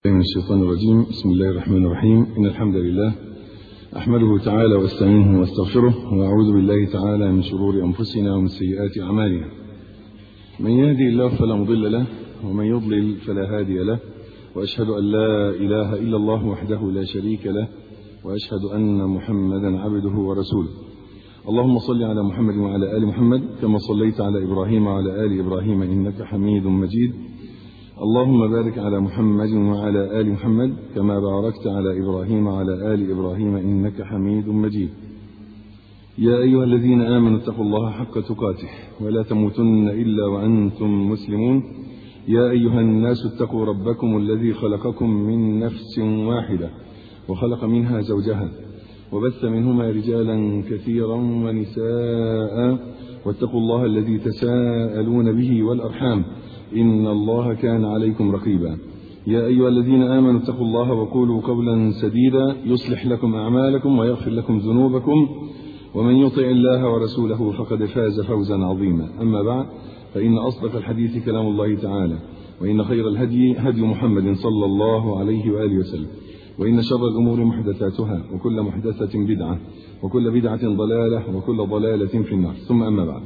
من الشيطان الرجيم بسم الله الرحمن الرحيم إن الحمد لله أحمده تعالى واستعينه واستغفره وأعوذ بالله تعالى من شرور أنفسنا ومن سيئات أعمالنا من يهدي الله فلا مضل له ومن يضلل فلا هادي له وأشهد أن لا إله إلا الله وحده لا شريك له وأشهد أن محمدا عبده ورسوله اللهم صل على محمد وعلى آل محمد كما صليت على إبراهيم وعلى آل إبراهيم إنك حميد مجيد اللهم بارك على محمد وعلى آل محمد كما باركت على إبراهيم وعلى آل إبراهيم إنك حميد مجيد يا أيها الذين آمنوا اتقوا الله حق تقاته ولا تموتن إلا وأنتم مسلمون يا أيها الناس اتقوا ربكم الذي خلقكم من نفس واحدة وخلق منها زوجها وبث منهما رجالا كثيرا ونساء واتقوا الله الذي تساءلون به والأرحام إن الله كان عليكم رقيبا يا أيها الذين آمنوا اتقوا الله وقولوا قولا سديدا يصلح لكم أعمالكم ويغفر لكم ذنوبكم ومن يطع الله ورسوله فقد فاز فوزا عظيما أما بعد فإن أصدق الحديث كلام الله تعالى وإن خير الهدي هدي محمد صلى الله عليه وآله وسلم وإن شر الأمور محدثاتها وكل محدثة بدعة وكل بدعة ضلالة وكل ضلالة في النار ثم أما بعد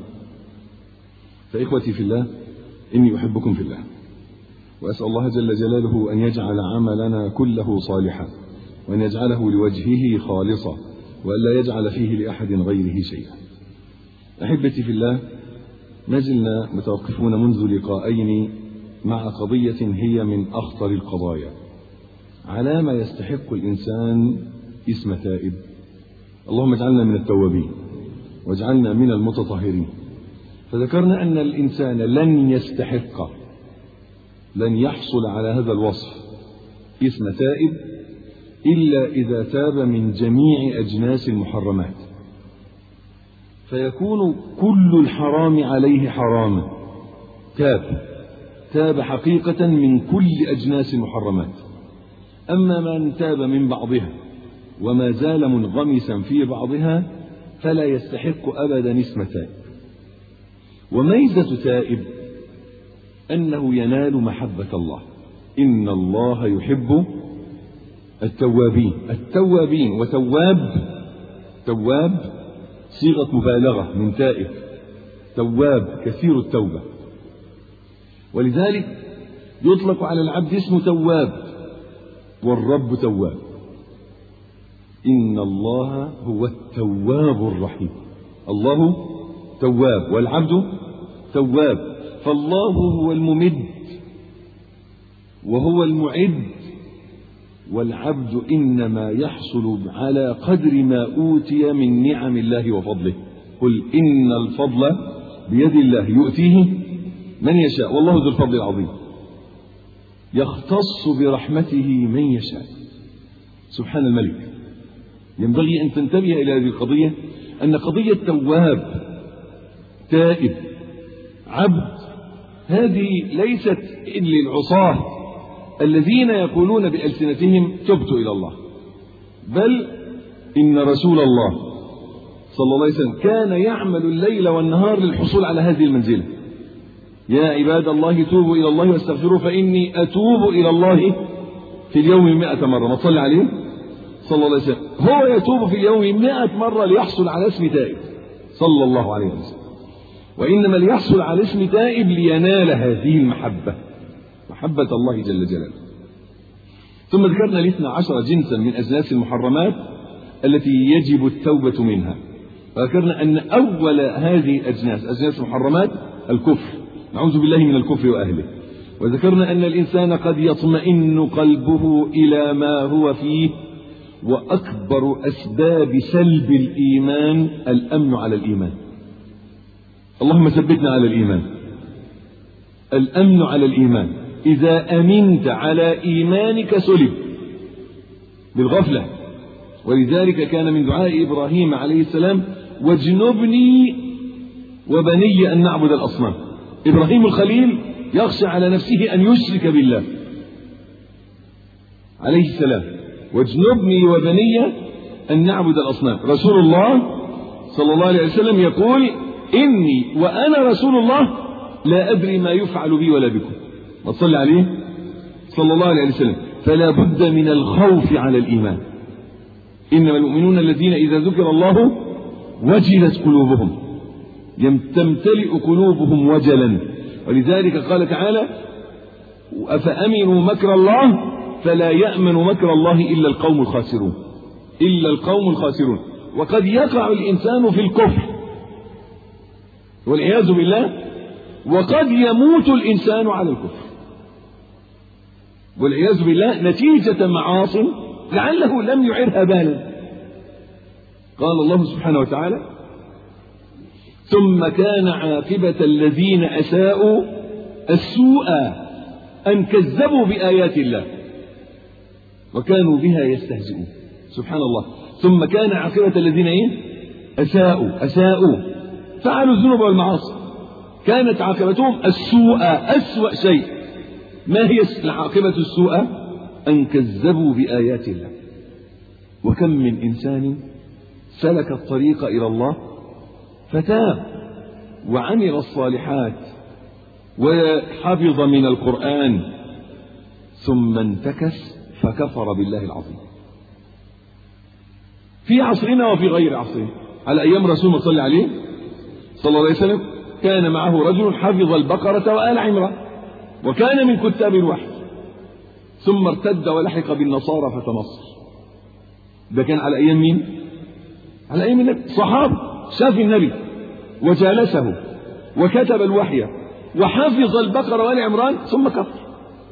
فإخوتي في الله إني أحبكم في الله وأسأل الله جل جلاله أن يجعل عملنا كله صالحا وأن يجعله لوجهه خالصا وألا يجعل فيه لأحد غيره شيئا أحبتي في الله ما زلنا متوقفون منذ لقاءين مع قضية هي من أخطر القضايا على ما يستحق الإنسان اسم تائب اللهم اجعلنا من التوابين واجعلنا من المتطهرين فذكرنا أن الإنسان لن يستحق لن يحصل على هذا الوصف اسم تائب إلا إذا تاب من جميع أجناس المحرمات فيكون كل الحرام عليه حراما تاب تاب حقيقة من كل أجناس المحرمات أما من تاب من بعضها وما زال منغمسا في بعضها فلا يستحق أبدا اسم تائب وميزة تائب أنه ينال محبة الله إن الله يحب التوابين التوابين وتواب تواب صيغة مبالغة من تائب تواب كثير التوبة ولذلك يطلق على العبد اسم تواب والرب تواب إن الله هو التواب الرحيم الله تواب والعبد تواب فالله هو الممد وهو المعد والعبد إنما يحصل على قدر ما أوتي من نعم الله وفضله قل إن الفضل بيد الله يؤتيه من يشاء والله ذو الفضل العظيم يختص برحمته من يشاء سبحان الملك ينبغي أن تنتبه إلى هذه القضية أن قضية تواب تائب عبد هذه ليست للعصاة الذين يقولون بألسنتهم تبت إلى الله بل إن رسول الله صلى الله عليه وسلم كان يعمل الليل والنهار للحصول على هذه المنزلة يا عباد الله توبوا إلى الله واستغفروه فإني أتوب إلى الله في اليوم مئة مرة ما تصلي عليه صلى الله عليه وسلم هو يتوب في اليوم مئة مرة ليحصل على اسم تائب صلى الله عليه وسلم وإنما ليحصل على اسم تائب لينال هذه المحبة محبة الله جل جلاله ثم ذكرنا الاثنى عشر جنسا من أجناس المحرمات التي يجب التوبة منها وذكرنا أن أول هذه الأجناس أجناس المحرمات الكفر نعوذ بالله من الكفر وأهله وذكرنا أن الإنسان قد يطمئن قلبه إلى ما هو فيه وأكبر أسباب سلب الإيمان الأمن على الإيمان اللهم ثبتنا على الإيمان الأمن على الإيمان إذا أمنت على إيمانك سلب بالغفلة ولذلك كان من دعاء إبراهيم عليه السلام واجنبني وبني أن نعبد الأصنام إبراهيم الخليل يخشى على نفسه أن يشرك بالله عليه السلام واجنبني وبني أن نعبد الأصنام رسول الله صلى الله عليه وسلم يقول إني وأنا رسول الله لا أدري ما يفعل بي ولا بكم ما تصلي عليه صلى الله عليه وسلم فلا بد من الخوف على الإيمان إنما المؤمنون الذين إذا ذكر الله وجلت قلوبهم تمتلئ قلوبهم وجلا ولذلك قال تعالى أفأمنوا مكر الله فلا يأمن مكر الله إلا القوم الخاسرون إلا القوم الخاسرون وقد يقع الإنسان في الكفر والعياذ بالله وقد يموت الإنسان على الكفر والعياذ بالله نتيجة معاص لعله لم يعرها بالا قال الله سبحانه وتعالى ثم كان عاقبة الذين أساءوا السوء أن كذبوا بآيات الله وكانوا بها يستهزئون سبحان الله ثم كان عاقبة الذين إيه؟ أساءوا أساءوا فعلوا الذنوب والمعاصي كانت عاقبتهم السوء أسوأ شيء ما هي العاقبة السوء أن كذبوا بآيات الله وكم من إنسان سلك الطريق إلى الله فتاب وعمل الصالحات وحفظ من القرآن ثم انتكس فكفر بالله العظيم في عصرنا وفي غير عصرنا على أيام رسول الله صلى عليه صلى الله عليه وسلم كان معه رجل حفظ البقرة وآل عمران وكان من كتاب الوحي ثم ارتد ولحق بالنصارى فتنصر ده كان على أيام مين على أيام النبي صحابة شاف النبي وجالسه وكتب الوحي وحفظ البقرة وآل عمران ثم كفر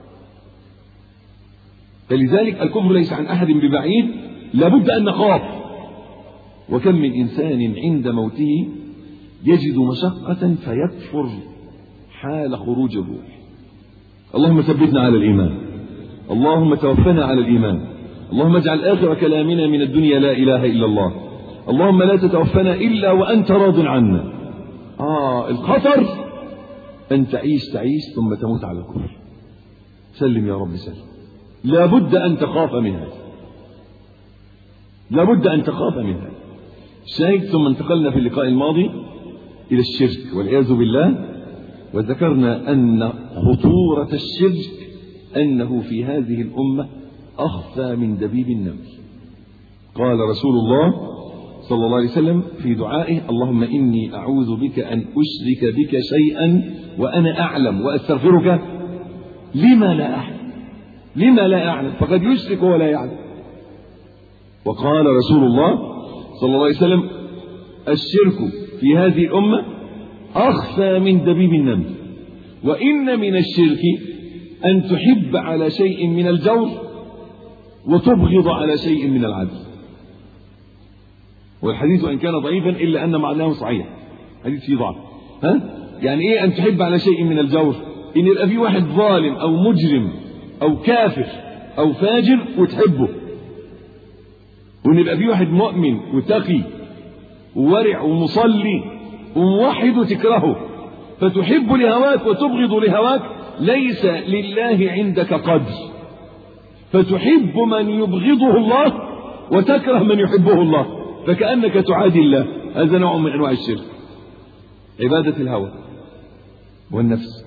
فلذلك الكفر ليس عن أحد ببعيد لابد أن نخاف وكم من إنسان عند موته يجد مشقة فيكفر حال خروج الروح اللهم ثبتنا على الإيمان اللهم توفنا على الإيمان اللهم اجعل آخر كلامنا من الدنيا لا إله إلا الله اللهم لا تتوفنا إلا وأنت راض عنا آه الخطر أن تعيش تعيش ثم تموت على الكفر سلم يا رب سلم لابد أن تخاف من هذا لابد أن تخاف من هذا الشاهد ثم انتقلنا في اللقاء الماضي إلى الشرك والعياذ بالله وذكرنا أن خطورة الشرك أنه في هذه الأمة أخفى من دبيب النمل قال رسول الله صلى الله عليه وسلم في دعائه اللهم إني أعوذ بك أن أشرك بك شيئا وأنا أعلم وأستغفرك لما لا أعلم لما لا أعلم فقد يشرك ولا يعلم وقال رسول الله صلى الله عليه وسلم الشرك في هذه الأمة أخفى من دبيب النمل وإن من الشرك أن تحب على شيء من الجور وتبغض على شيء من العدل والحديث وإن كان ضعيفا إلا أن معناه صحيح حديث فيه ضعف ها يعني إيه أن تحب على شيء من الجور إن يبقى في واحد ظالم أو مجرم أو كافر أو فاجر وتحبه وإن يبقى في واحد مؤمن وتقي وورع ومصلي وموحد وتكرهه فتحب لهواك وتبغض لهواك ليس لله عندك قدر فتحب من يبغضه الله وتكره من يحبه الله فكأنك تعادي الله هذا نوع من أنواع الشرك عبادة الهوى والنفس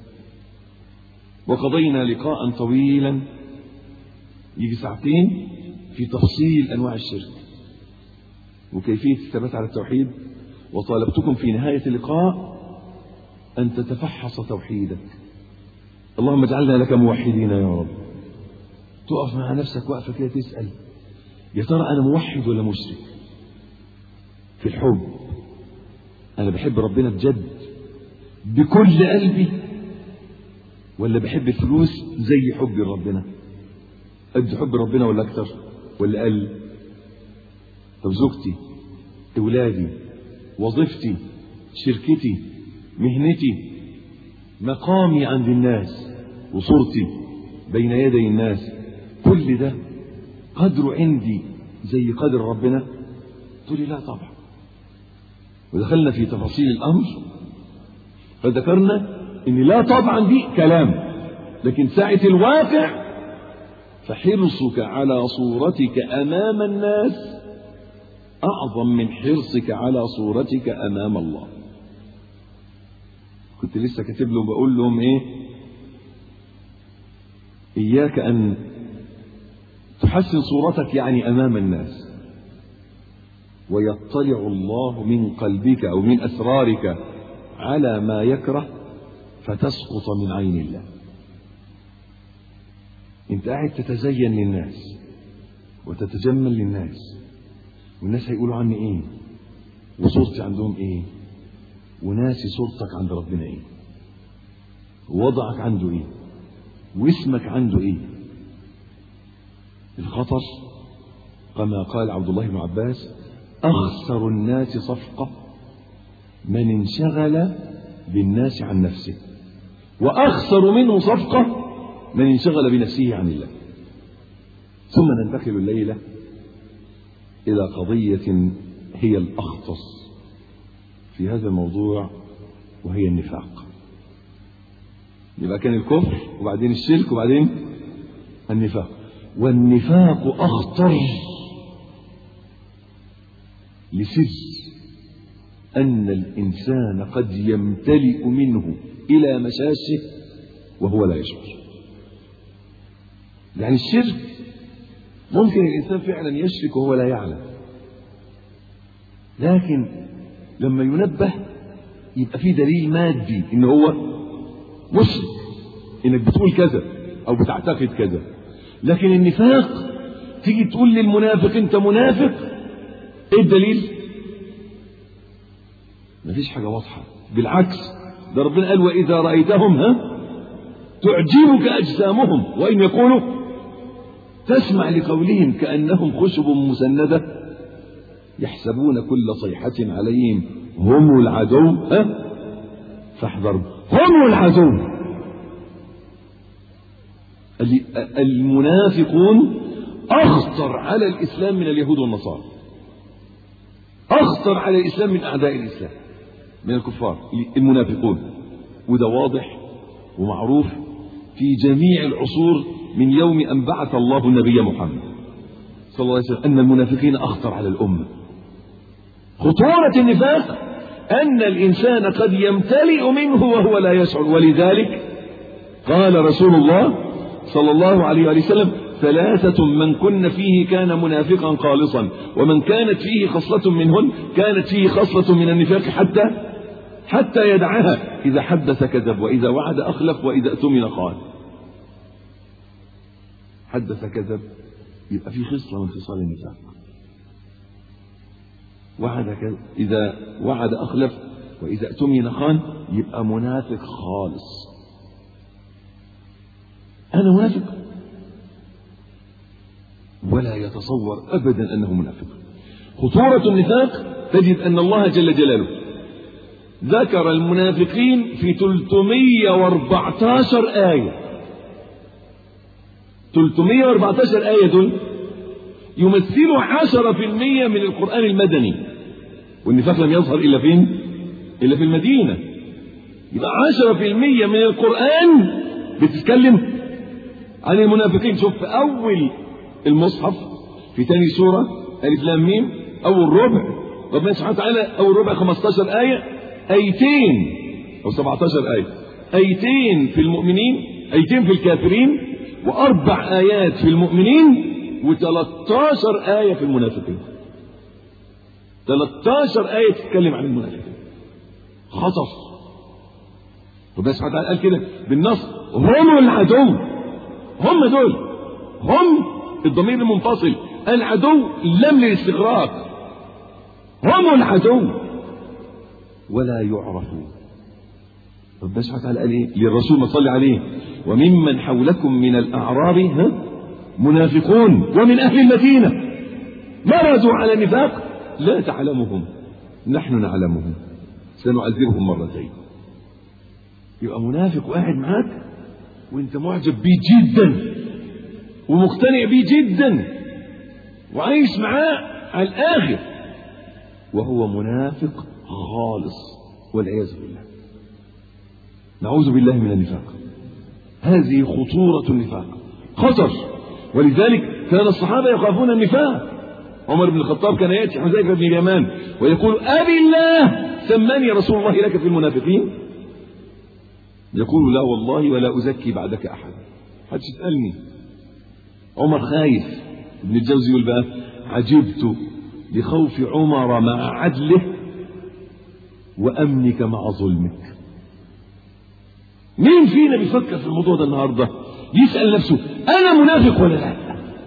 وقضينا لقاء طويلا يجي ساعتين في تفصيل أنواع الشرك وكيفية الثبات على التوحيد وطالبتكم في نهاية اللقاء أن تتفحص توحيدك اللهم اجعلنا لك موحدين يا رب تقف مع نفسك وقفة كده تسأل يا ترى أنا موحد ولا مشرك في الحب أنا بحب ربنا بجد بكل قلبي ولا بحب الفلوس زي حبي لربنا قد حب ربنا ولا أكتر ولا أقل طب زوجتي أولادي وظيفتي شركتي مهنتي مقامي عند الناس وصورتي بين يدي الناس كل ده قدره عندي زي قدر ربنا تقول لي لا طبعا ودخلنا في تفاصيل الأمر فذكرنا ان لا طبعا دي كلام لكن ساعة الواقع فحرصك على صورتك أمام الناس أعظم من حرصك على صورتك أمام الله كنت لسه كاتب لهم بقول لهم إيه إياك أن تحسن صورتك يعني أمام الناس ويطلع الله من قلبك أو من أسرارك على ما يكره فتسقط من عين الله انت قاعد تتزين للناس وتتجمل للناس والناس هيقولوا عني ايه وصورتي عندهم ايه وناسي صورتك عند ربنا ايه ووضعك عنده ايه واسمك عنده ايه الخطر كما قال عبد الله بن عباس اخسر الناس صفقه من انشغل بالناس عن نفسه واخسر منه صفقه من انشغل بنفسه عن الله ثم ننتقل الليله الى قضيه هي الاخطر في هذا الموضوع وهي النفاق يبقى كان الكفر وبعدين الشرك وبعدين النفاق والنفاق أخطر لسر أن الإنسان قد يمتلئ منه إلى مشاشه وهو لا يشعر يعني الشرك ممكن الإنسان فعلا يشرك وهو لا يعلم لكن لما ينبه يبقى في دليل مادي ان هو مشرك انك بتقول كذا او بتعتقد كذا لكن النفاق تيجي تقول للمنافق انت منافق ايه الدليل مفيش حاجه واضحه بالعكس ده ربنا قال واذا رايتهم ها تعجبك اجسامهم وان يقولوا تسمع لقولهم كانهم خشب مسنده يحسبون كل صيحه عليهم هم العدو ها فاحذروا هم العدو المنافقون أخطر على الإسلام من اليهود والنصارى أخطر على الإسلام من أعداء الإسلام من الكفار المنافقون وده واضح ومعروف في جميع العصور من يوم أن بعث الله النبي محمد صلى الله عليه وسلم أن المنافقين أخطر على الأمة خطورة النفاق أن الإنسان قد يمتلئ منه وهو لا يشعر ولذلك قال رسول الله صلى الله عليه وسلم ثلاثة من كن فيه كان منافقا خالصا ومن كانت فيه خصلة منهن كانت فيه خصلة من النفاق حتى حتى يدعها إذا حدث كذب وإذا وعد أخلف وإذا اؤتمن خان حدث كذب يبقى في خصلة من خصال النفاق وعد كذب إذا وعد أخلف وإذا اؤتمن خان يبقى منافق خالص أنا منافق ولا يتصور أبدا أنه منافق خطورة النفاق تجد أن الله جل جلاله ذكر المنافقين في 314 آية 314 آية دول يمثلوا 10% من القرآن المدني والنفاق لم يظهر إلا فين؟ إلا في المدينة يبقى 10% من القرآن بتتكلم عن المنافقين شوف في أول المصحف في تاني سورة ألف لام ميم أول ربع ربنا سبحانه وتعالى أول ربع 15 آية أيتين أو 17 آية أيتين في المؤمنين أيتين في الكافرين وأربع آيات في المؤمنين و13 آية في المنافقين 13 آية تتكلم عن المنافقين خطر ربنا سبحانه وتعالى قال كده بالنص هم العدو هم دول هم الضمير المنفصل العدو لم للاستغراق هم العدو ولا يعرفون ربنا سبحانه وتعالى قال ايه للرسول ما صلي عليه وممن حولكم من الاعراب ها منافقون ومن اهل المدينه مرضوا على النفاق لا تعلمهم نحن نعلمهم سنعذبهم مرتين يبقى منافق وقاعد معاك وانت معجب بيه جدا ومقتنع بيه جدا وعايش معاه على الاخر وهو منافق خالص والعياذ بالله نعوذ بالله من النفاق هذه خطورة النفاق خطر ولذلك كان الصحابة يخافون النفاق عمر بن الخطاب كان يأتي حذيفة بن اليمان ويقول أبي الله سماني رسول الله لك في المنافقين يقول لا والله ولا أزكي بعدك أحد حدش يسألني عمر خايف ابن الجوزي يقول بقى عجبت لخوف عمر مع عدله وأمنك مع ظلمك مين فينا بيفكر في الموضوع ده النهاردة يسأل نفسه أنا منافق ولا لا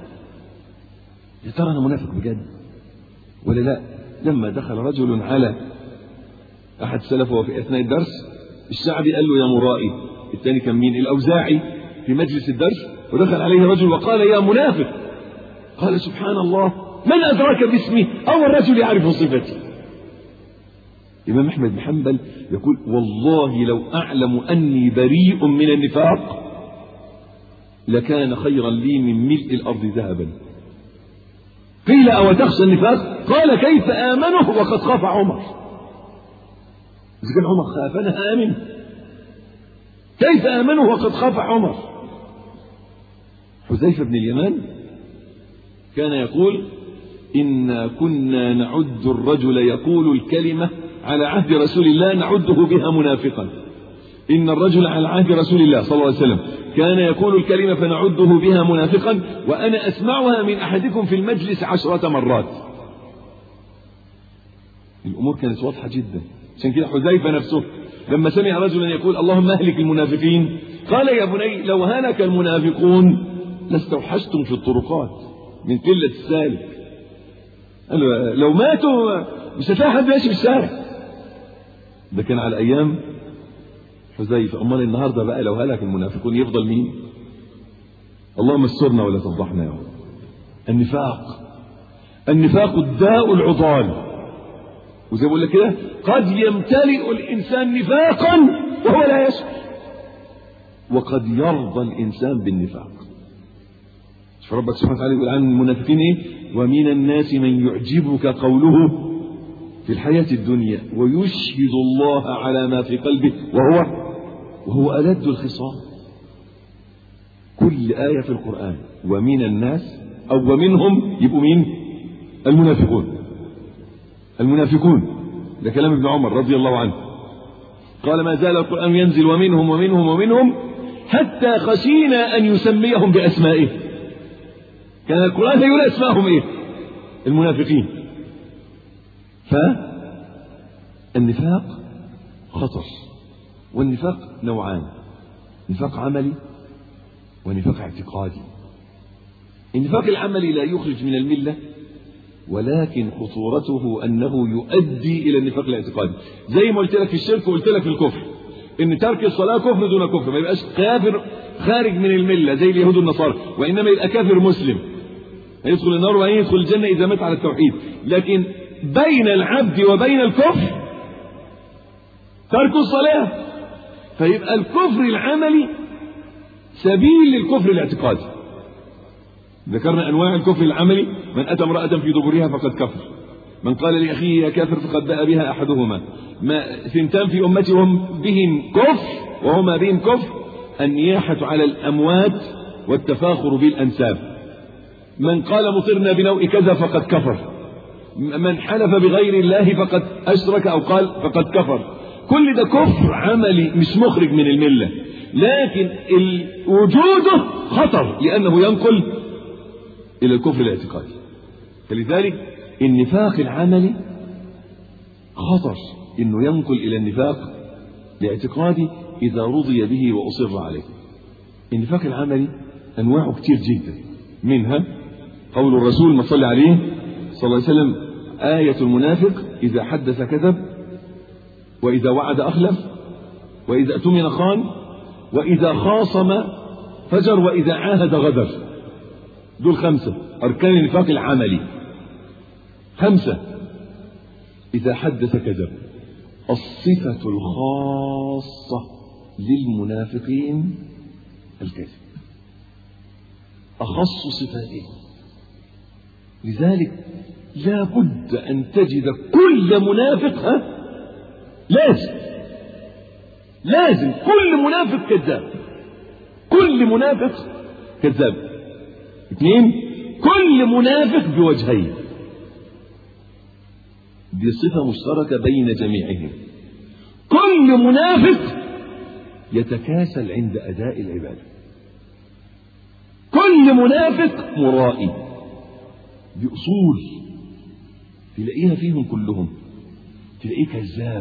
يا ترى أنا منافق بجد ولا لا لما دخل رجل على أحد سلفه في أثناء الدرس الشعبي قال له يا مرائي الثاني كان مين الأوزاعي في مجلس الدرس ودخل عليه رجل وقال يا منافق قال سبحان الله من أدراك باسمي أو الرجل يعرف صفتي الإمام أحمد بن حنبل يقول والله لو أعلم أني بريء من النفاق لكان خيرا لي من ملء الأرض ذهبا قيل أو تخشى النفاق قال كيف آمنه وقد خاف عمر إذا كان عمر خاف أنا آمن كيف آمنه وقد خاف عمر حذيفة بن اليمان كان يقول إنا كنا نعد الرجل يقول الكلمة على عهد رسول الله نعده بها منافقا إن الرجل على عهد رسول الله صلى الله عليه وسلم كان يقول الكلمة فنعده بها منافقا وأنا أسمعها من أحدكم في المجلس عشرة مرات الأمور كانت واضحة جدا عشان كده حذيفة نفسه لما سمع رجلا يقول اللهم اهلك المنافقين قال يا بني لو هلك المنافقون لاستوحشتم في الطرقات من قلة السالك قال لو ماتوا مش هتلاقي حد ماشي في الشارع ده كان على ايام حذيفه امال النهارده بقى لو هلك المنافقون يفضل مين اللهم استرنا ولا تفضحنا يا رب النفاق النفاق الداء العضال وزي ما بقول لك كده قد يمتلئ الانسان نفاقا وهو لا يشعر وقد يرضى الانسان بالنفاق فربك سبحانه وتعالى يقول عن المنافقين ايه ومن الناس من يعجبك قوله في الحياة الدنيا ويشهد الله على ما في قلبه وهو وهو ألد الخصام كل آية في القرآن ومن الناس أو ومنهم يبقوا مين المنافقون المنافقون ده كلام ابن عمر رضي الله عنه قال ما زال القرآن ينزل ومنهم ومنهم ومنهم حتى خشينا أن يسميهم بأسمائهم كان القرآن يقول أسمائهم إيه المنافقين فالنفاق خطر والنفاق نوعان نفاق عملي ونفاق اعتقادي النفاق العملي لا يخرج من الملة ولكن خطورته أنه يؤدي إلى النفاق الاعتقادي زي ما قلت لك في الشرك وقلت لك في الكفر ان ترك الصلاة كفر دون كفر ما يبقاش كافر خارج من الملة زي اليهود والنصارى وإنما يبقى كافر مسلم هيدخل النار وهيدخل الجنة إذا مات على التوحيد لكن بين العبد وبين الكفر ترك الصلاة فيبقى الكفر العملي سبيل للكفر الاعتقادي ذكرنا أنواع الكفر العملي من أتى امرأة في دبرها فقد كفر من قال لأخيه يا كافر فقد باء بها أحدهما ما ثنتان في أمتي وهم بهم كفر وهما بهم كفر النياحة على الأموات والتفاخر بالأنساب من قال مطرنا بنوء كذا فقد كفر من حلف بغير الله فقد أشرك أو قال فقد كفر كل ده كفر عملي مش مخرج من الملة لكن وجوده خطر لأنه ينقل إلى الكفر الاعتقادي فلذلك النفاق العملي خطر إنه ينقل إلى النفاق الاعتقادي إذا رضي به وأصر عليه النفاق العملي أنواعه كتير جدا منها قول الرسول ما صلى عليه صلى الله عليه وسلم آية المنافق إذا حدث كذب وإذا وعد أخلف وإذا أتمن خان وإذا خاصم فجر وإذا عاهد غدر دول خمسة أركان النفاق العملي خمسة إذا حدث كذب الصفة الخاصة للمنافقين الكذب أخص صفاتهم لذلك لا بد أن تجد كل منافق ها لازم لازم كل منافق كذاب كل منافق كذاب اثنين كل منافق بوجهين دي صفة مشتركة بين جميعهم كل منافق يتكاسل عند أداء العبادة كل منافق مرائي دي أصول تلاقيها فيهم كلهم تلاقيه كذاب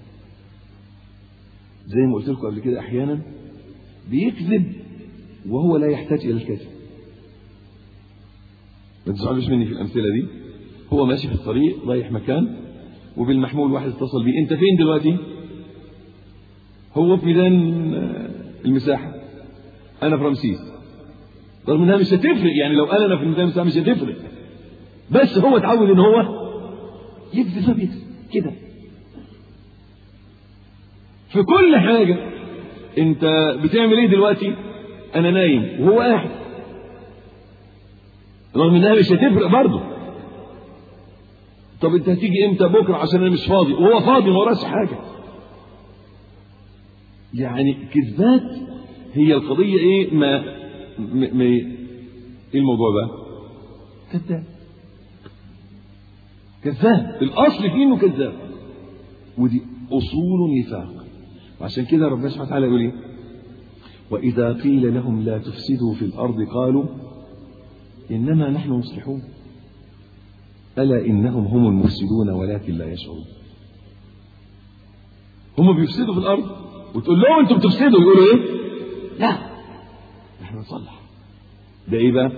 زي ما قلت لكم قبل كده أحيانا بيكذب وهو لا يحتاج إلى الكذب ما تزعلوش مني في الأمثلة دي هو ماشي في الطريق رايح مكان وبالمحمول واحد اتصل بيه أنت فين دلوقتي هو في ميدان المساحة أنا في رمسيس رغم إنها مش هتفرق يعني لو قال أنا في ميدان المساحة مش هتفرق بس هو اتعود إن هو يكذب فبيكذب كده في كل حاجة أنت بتعمل إيه دلوقتي أنا نايم وهو قاعد رغم إنها مش هتفرق برضه طب أنت هتيجي إمتى بكرة عشان أنا مش فاضي وهو فاضي ما وراش حاجة يعني كذبات هي القضية ايه ما, ما, ما ايه الموضوع بقى كذاب كذاب الاصل فيه انه كذاب ودي اصول نفاق وعشان كده ربنا سبحانه وتعالى يقول ايه واذا قيل لهم لا تفسدوا في الارض قالوا انما نحن مصلحون الا انهم هم المفسدون ولكن لا يشعرون هم بيفسدوا في الارض وتقول لهم انتوا بتفسدوا يقولوا ايه لا احنا نصلح ده ايه بقى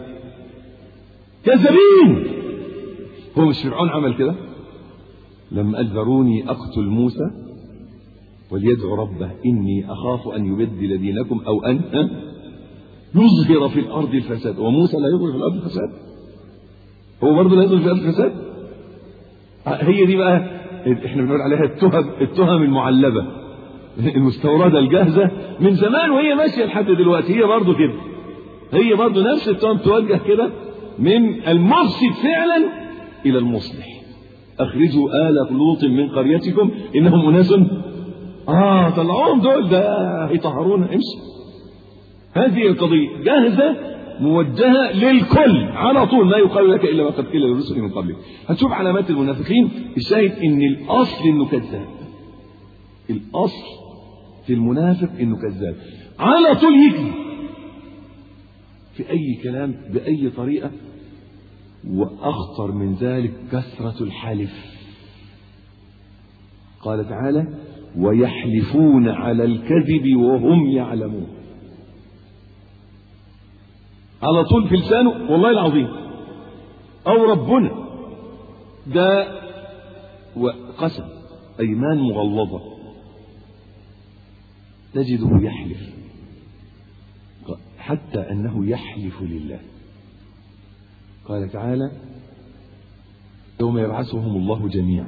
كذابين هو مش فرعون عمل كده لما قال ذروني اقتل موسى وليدعو ربه اني اخاف ان يبدل دينكم او ان يظهر في الارض الفساد وموسى لا يظهر في الارض الفساد هو برضه لا يظهر في الارض الفساد هي دي بقى احنا بنقول عليها التهم التهم المعلبه المستوردة الجاهزة من زمان وهي ماشية لحد دلوقتي هي برضه كده هي برضه نفس التهم توجه كده من المفسد فعلا إلى المصلح أخرجوا آل لوط من قريتكم إنهم أناس آه طلعوهم دول ده هيطهرونا امشي هذه القضية جاهزة موجهة للكل على طول لا يقال لك إلا ما قد قيل للرسل من قبلك هتشوف علامات المنافقين الشاهد إن الأصل إنه كذاب الأصل في المنافق انه كذاب على طول يكذب في اي كلام باي طريقه واخطر من ذلك كثره الحلف قال تعالى ويحلفون على الكذب وهم يعلمون على طول في لسانه والله العظيم او ربنا ده قسم ايمان مغلظه تجده يحلف حتى أنه يحلف لله قال تعالى يوم يبعثهم الله جميعا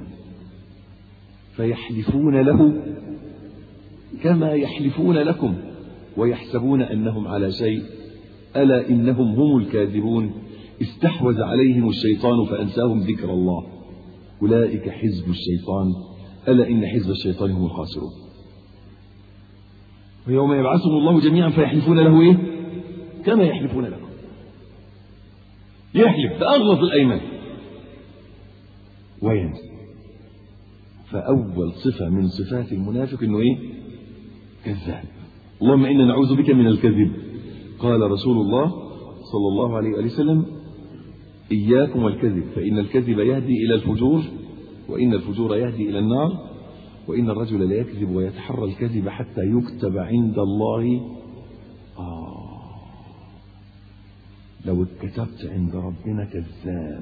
فيحلفون له كما يحلفون لكم ويحسبون أنهم على شيء ألا إنهم هم الكاذبون استحوذ عليهم الشيطان فأنساهم ذكر الله أولئك حزب الشيطان ألا إن حزب الشيطان هم الخاسرون ويوم يبعثهم الله جميعا فيحلفون له ايه كما يحلفون لكم يحلف بأغلظ الأيمان وينسى فأول صفة من صفات المنافق إنه إيه كذاب اللهم إنا نعوذ بك من الكذب قال رسول الله صلى الله عليه وآله وسلم إياكم والكذب فإن الكذب يهدي إلى الفجور وإن الفجور يهدي إلى النار وإن الرجل لا يكذب ويتحرى الكذب حتى يكتب عند الله آه لو اتكتبت عند ربنا كذاب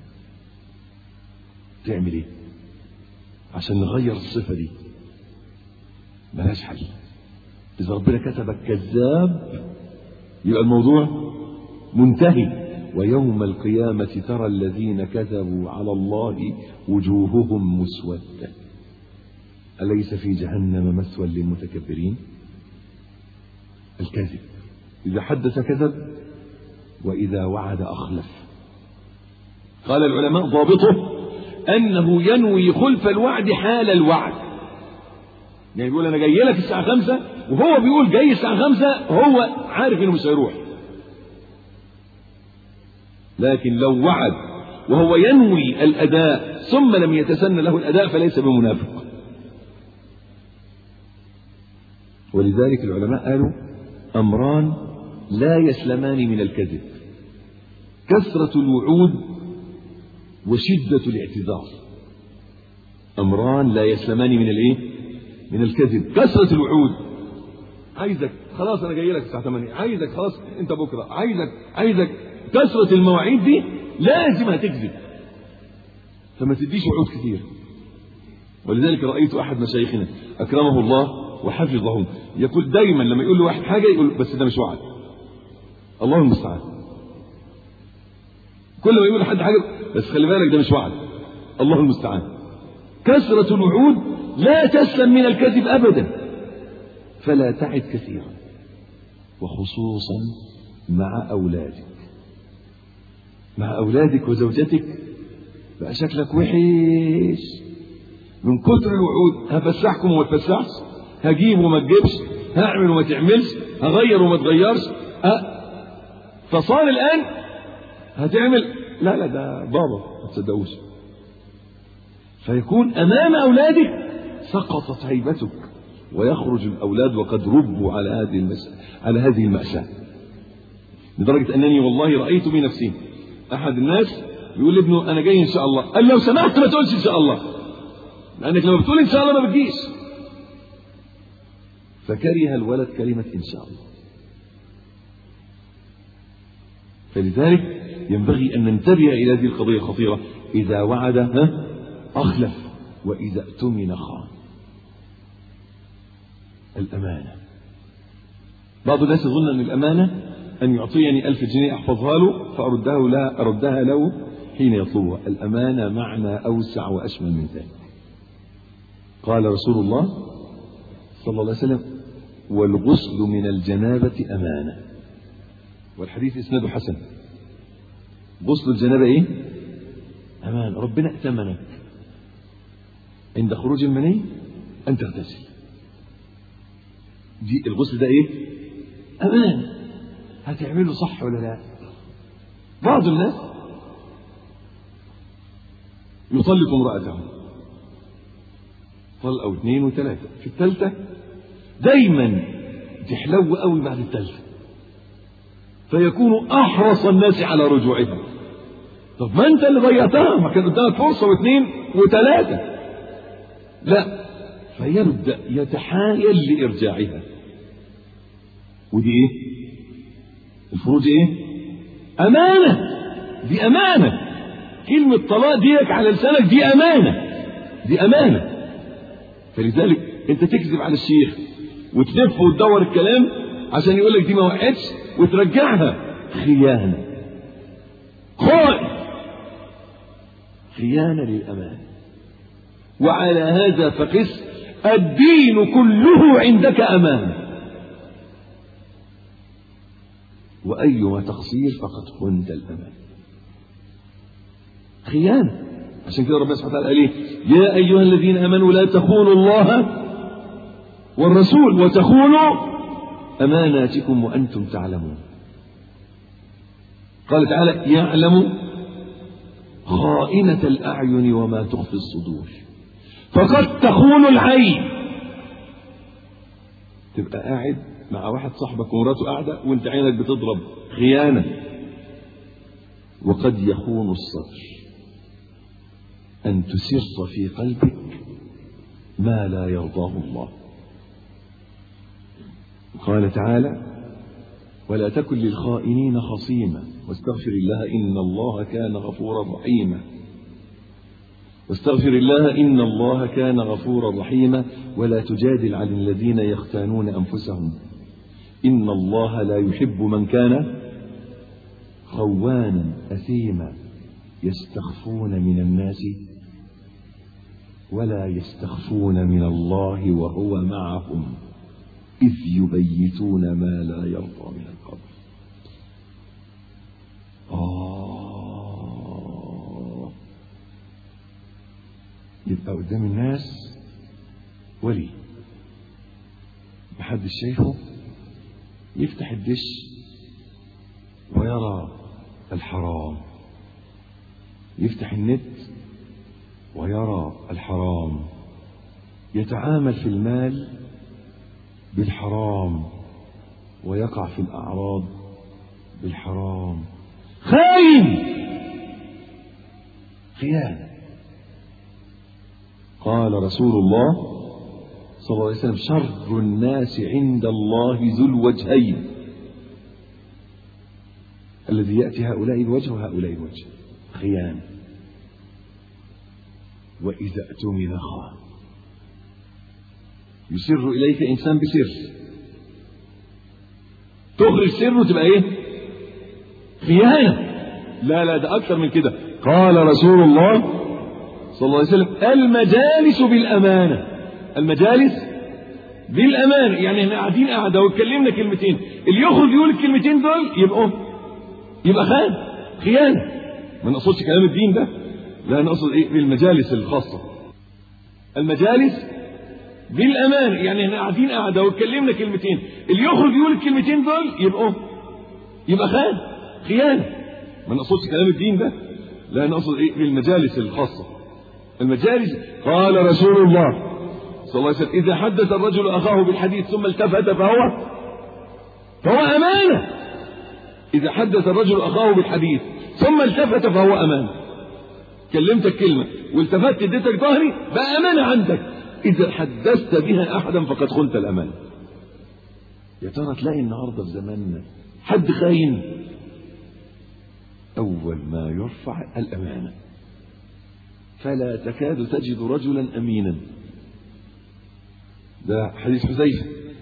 تعمل ايه عشان نغير الصفة دي ملهاش حل إذا ربنا كتبك كذاب يبقى الموضوع منتهي ويوم القيامة ترى الذين كذبوا على الله وجوههم مسودة أليس في جهنم مثوى للمتكبرين الكذب إذا حدث كذب وإذا وعد أخلف قال العلماء ضابطه أنه ينوي خلف الوعد حال الوعد يعني يقول أنا جاي لك الساعة خمسة وهو بيقول جاي الساعة خمسة هو عارف إنه مش هيروح لكن لو وعد وهو ينوي الأداء ثم لم يتسنى له الأداء فليس بمنافق ولذلك العلماء قالوا أمران لا يسلمان من الكذب كثرة الوعود وشدة الاعتذار أمران لا يسلمان من الإيه؟ من الكذب كثرة الوعود عايزك خلاص أنا جاي لك الساعة 8 عايزك خلاص أنت بكرة عايزك عايزك كثرة المواعيد دي لازم هتكذب فما تديش وعود كثير ولذلك رأيت أحد مشايخنا أكرمه الله وحفظه يقول دايما لما يقول له واحد حاجة يقول بس ده مش وعد الله المستعان كل ما يقول لحد حاجة بس خلي بالك ده مش وعد الله المستعان كثرة الوعود لا تسلم من الكذب أبدا فلا تعد كثيرا وخصوصا مع أولادك مع أولادك وزوجتك بقى شكلك وحش من كتر الوعود هفسحكم وما تفسحش هجيب وما تجيبش هعمل وما تعملش هغير وما تغيرش أه. فصار الآن هتعمل لا لا ده بابا ما تصدقوش فيكون أمام أولادك سقطت هيبتك ويخرج الأولاد وقد ربوا على هذه المسألة على هذه المأساة لدرجة أنني والله رأيت بنفسي أحد الناس يقول لابنه أنا جاي إن شاء الله قال لو سمحت ما تقولش إن شاء الله لأنك لما بتقول إن شاء الله ما بتجيش فكره الولد كلمة إن شاء الله فلذلك ينبغي أن ننتبه إلى هذه القضية الخطيرة إذا وعد ها أخلف وإذا اؤتمن خان الأمانة بعض الناس يظن أن الأمانة أن يعطيني ألف جنيه أحفظها له فأردها لا أردها له حين يطلبها الأمانة معنى أوسع وأشمل من ذلك قال رسول الله صلى الله عليه وسلم والغسل من الجنابة أمانة والحديث إسناده حسن غسل الجنابة إيه أمان ربنا ائتمنك عند خروج المني أن تغتسل دي الغسل ده إيه أمان هتعمله صح ولا لا بعض الناس يطلق امرأته طلقة أو اثنين وثلاثة في الثالثة دايما تحلو قوي بعد الثالثة فيكون أحرص الناس على رجوعها طب ما أنت اللي ضيعتها ما كان قدامك فرصة واثنين وثلاثة لا فيبدأ يتحايل لإرجاعها ودي إيه؟ الفروج إيه؟ أمانة دي أمانة كلمة طلاق ديك على لسانك دي أمانة دي أمانة فلذلك أنت تكذب على الشيخ وتلف وتدور الكلام عشان يقول لك دي ما وقعتش وترجعها خيانة خائن خيانة للأمان وعلى هذا فقس الدين كله عندك أمان وأيما تقصير فقد خنت الأمان خيانة عشان كده ربنا سبحانه وتعالى قال ايه يا أيها الذين آمنوا لا تخونوا الله والرسول وتخونوا أماناتكم وأنتم تعلمون قال تعالى يعلم خائنة الأعين وما تخفي الصدور فقد تخون العين تبقى قاعد مع واحد صاحبك ومراته قاعدة وانت عينك بتضرب خيانة وقد يخون الصدر أن تسر في قلبك ما لا يرضاه الله قال تعالى ولا تكن للخائنين خصيما واستغفر الله إن الله كان غفورا رحيما واستغفر الله إن الله كان غفورا رحيما ولا تجادل عن الذين يختانون أنفسهم إن الله لا يحب من كان خوانا أثيما يستخفون من الناس ولا يستخفون من الله وهو معهم إذ يبيتون ما لا يرضى من القول آه يبقى قدام الناس ولي محدش شايفه يفتح الدش ويرى الحرام يفتح النت ويرى الحرام يتعامل في المال بالحرام ويقع في الأعراض بالحرام خاين خيانة قال رسول الله صلى الله عليه وسلم شر الناس عند الله ذو الوجهين الذي يأتي هؤلاء الوجه وهؤلاء الوجه خيانة وإذا اؤتمن خان يسر إليك إنسان بسر تخرج سره تبقى إيه خيانة لا لا ده أكثر من كده قال رسول الله صلى الله عليه وسلم المجالس بالأمانة المجالس بالأمانة يعني احنا قاعدين قاعدة واتكلمنا كلمتين اللي يخرج يقول الكلمتين دول يبقوا يبقى خان خيانة ما نقصدش كلام الدين ده لا نقصد ايه بالمجالس الخاصة المجالس بالأمانة يعني احنا قاعدين قاعدة واتكلمنا كلمتين اللي يخرج يقول الكلمتين دول يبقوا يبقى خان خيانة ما نقصدش كلام الدين ده لا نقصد ايه بالمجالس الخاصة المجالس قال رسول الله صلى الله عليه وسلم إذا حدث الرجل أخاه بالحديث ثم التفت فهو فهو أمانة إذا حدث الرجل أخاه بالحديث ثم التفت فهو أمانة كلمتك كلمة والتفت اديتك ظهري بقى أمانة عندك إذا حدثت بها أحدا فقد خنت الأمانة يا ترى تلاقي النهارده في زماننا حد خاين أول ما يرفع الأمانة فلا تكاد تجد رجلا أمينا ده حديث حذيفة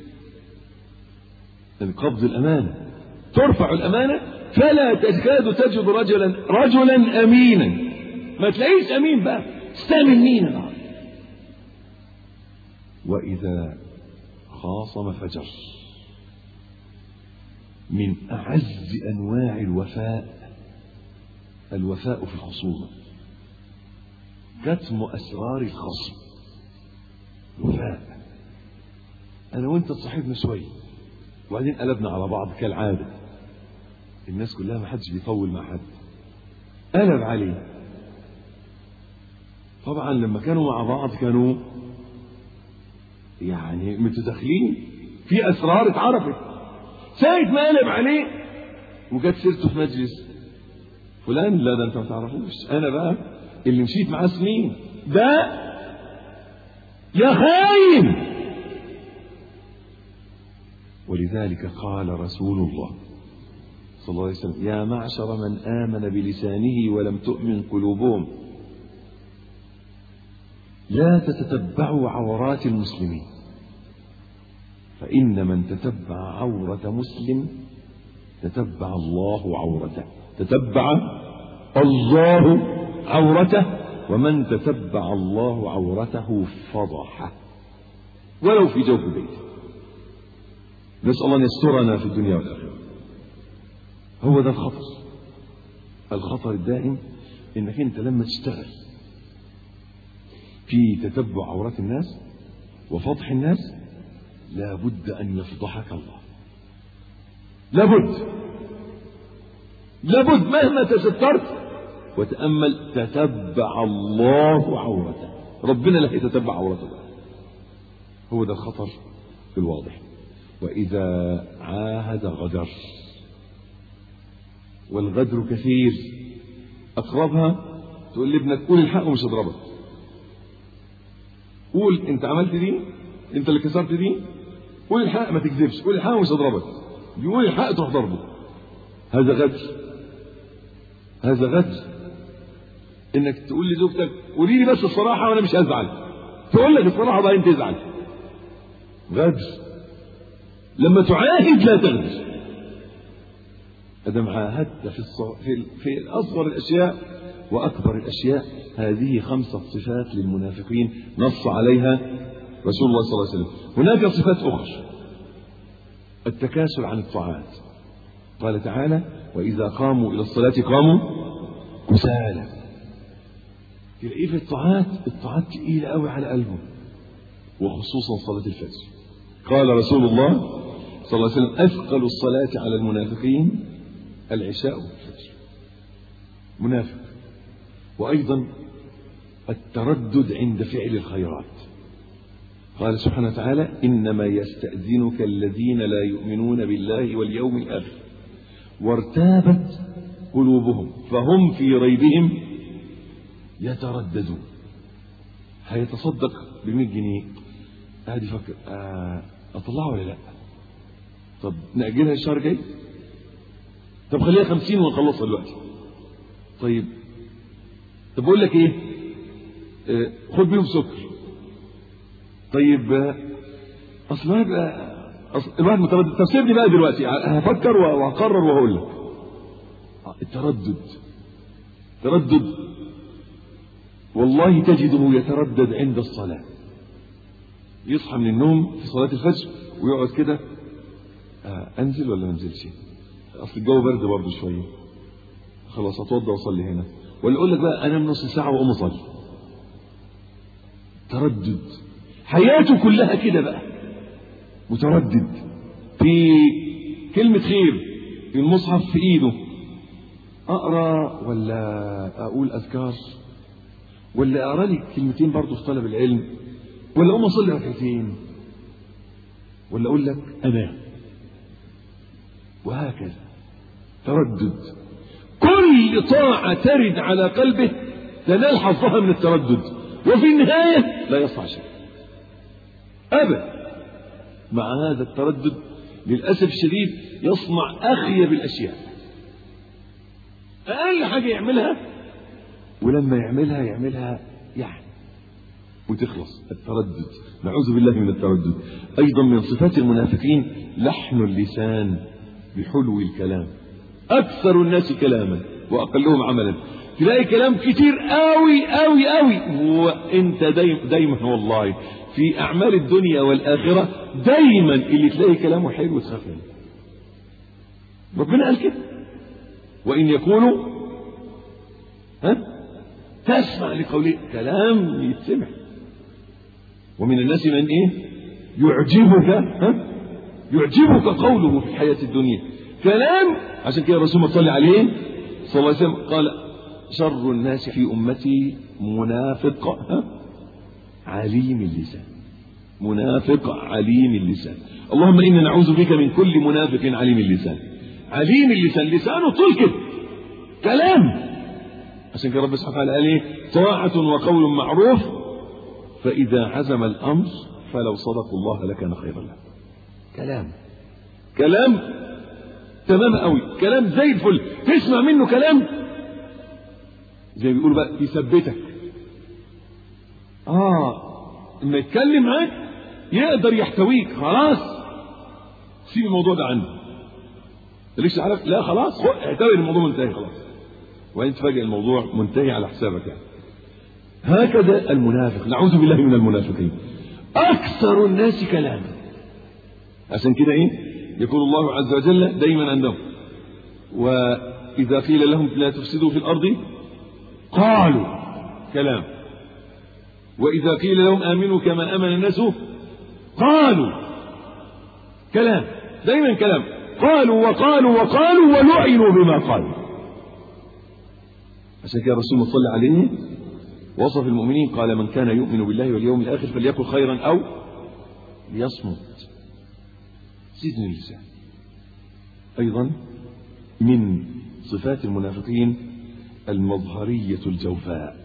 قبض الأمانة ترفع الأمانة فلا تكاد تجد رجلا رجلا أمينا ما تلاقيش أمين بقى استامن مين النهارده وإذا خاصم فجر من أعز أنواع الوفاء الوفاء في الخصومة كتم أسرار الخصم الوفاء أنا وأنت تصاحبنا شوية وبعدين قلبنا على بعض كالعادة الناس كلها ما حدش بيطول مع حد قلب عليه طبعا لما كانوا مع بعض كانوا يعني متداخلين في اسرار اتعرفت ساعة ما قلب عليه وجت سيرته في مجلس فلان لا ده انت ما تعرفوش انا بقى اللي مشيت معاه سنين ده يا خاين ولذلك قال رسول الله صلى الله عليه وسلم يا معشر من آمن بلسانه ولم تؤمن قلوبهم لا تتتبعوا عورات المسلمين فإن من تتبع عورة مسلم تتبع الله عورته تتبع الله عورته ومن تتبع الله عورته فضحه ولو في جوف بيته نسأل الله أن يسترنا في الدنيا والآخرة هو ده الخطر الخطر الدائم انك انت لما تشتغل في تتبع عورات الناس وفضح الناس لابد ان يفضحك الله لابد لابد مهما تسترت وتأمل تتبع الله عورته ربنا لا يتتبع عورته هو ده الخطر الواضح وإذا عاهد غدر والغدر كثير أقربها تقول لابنك قول الحق ومش هضربك قول انت عملت دي انت اللي كسرت دي قول الحق ما تكذبش قول الحق ومش هضربك بيقول الحق تروح ضربه هذا غدر هذا غدر انك تقول لزوجتك قولي لي بس الصراحه وانا مش هزعل تقول لك الصراحه وبعدين تزعل غدر لما تعاهد لا تغدر ادم عاهدت في الص... في, في اصغر الاشياء واكبر الاشياء هذه خمسه صفات للمنافقين نص عليها رسول الله صلى الله عليه وسلم هناك صفات اخرى التكاسل عن الطاعات قال تعالى واذا قاموا الى الصلاه قاموا كسالى تلاقيه في الطاعات الطاعات تقيله قوي على قلبه وخصوصا صلاه الفجر قال رسول الله صلى الله عليه وسلم اثقل الصلاه على المنافقين العشاء والفجر منافق وأيضا التردد عند فعل الخيرات قال سبحانه وتعالى إنما يستأذنك الذين لا يؤمنون بالله واليوم الآخر وارتابت قلوبهم فهم في ريبهم يترددون هيتصدق ب 100 جنيه قاعد يفكر آه اطلعها ولا لا طب نأجلها الشهر الجاي طب خليها 50 ونخلصها دلوقتي طيب طب بقول لك ايه آه خد بيهم سكر طيب آه اصل الواحد بقى أصل الواحد متردد طب سيبني بقى دلوقتي هفكر وهقرر وهقول لك التردد تردد والله تجده يتردد عند الصلاة يصحى من النوم في صلاة الفجر ويقعد كده آه انزل ولا ما انزلش اصل الجو برد برضه شويه خلاص اتوضى واصلي هنا ولا اقول لك بقى انام نص ساعه واقوم اصلي تردد حياته كلها كده بقى متردد في كلمة خير في المصحف في ايده اقرا ولا اقول اذكار ولا اقرا لي كلمتين برضه في طلب العلم ولا اقوم اصلي ركعتين ولا اقول لك انام وهكذا تردد كل طاعة ترد على قلبه تنال حظها من التردد وفي النهاية لا يصنع شيء أبدا مع هذا التردد للأسف الشديد يصنع أخيب الأشياء أقل حاجة يعملها ولما يعملها يعملها يعني وتخلص التردد نعوذ بالله من التردد أيضا من صفات المنافقين لحن اللسان بحلو الكلام أكثر الناس كلاما وأقلهم عملا تلاقي كلام كتير قوي قوي قوي وانت دايما, دايما والله في أعمال الدنيا والآخرة دايما اللي تلاقي كلامه حلو تخاف منه ربنا قال كده وإن يكونوا ها تسمع لقوله كلام يتسمع ومن الناس من ايه يعجبك ها يعجبك قوله في الحياة الدنيا كلام عشان كده الرسول ما صلى عليه صلى الله عليه وسلم قال شر الناس في أمتي منافق ها عليم اللسان منافق عليم اللسان اللهم إنا نعوذ بك من كل منافق عليم اللسان عليم اللسان لسانه طول كده كلام عشان كده رب سبحانه وتعالى قال ايه طاعة وقول معروف فإذا عزم الأمر فلو صدقوا الله لكان خيرا لهم كلام كلام تمام قوي كلام زي الفل تسمع منه كلام زي ما بيقولوا بقى يثبتك اه لما يتكلم معاك يقدر يحتويك خلاص سيب الموضوع ده عنده ليش عارف لا خلاص اعتبر الموضوع منتهي خلاص وبعدين تفاجئ الموضوع منتهي على حسابك يعني هكذا المنافق نعوذ بالله من المنافقين اكثر الناس كلاما عشان كده ايه يقول الله عز وجل دايما عندهم واذا قيل لهم لا تفسدوا في الارض قالوا كلام واذا قيل لهم امنوا كما امن الناس قالوا كلام دايما كلام قالوا وقالوا وقالوا ولعنوا بما قالوا عشان كده الرسول صلى عليه وصف المؤمنين قال من كان يؤمن بالله واليوم الآخر فليقل خيرا أو ليصمت سيدنا اللسان أيضا من صفات المنافقين المظهرية الجوفاء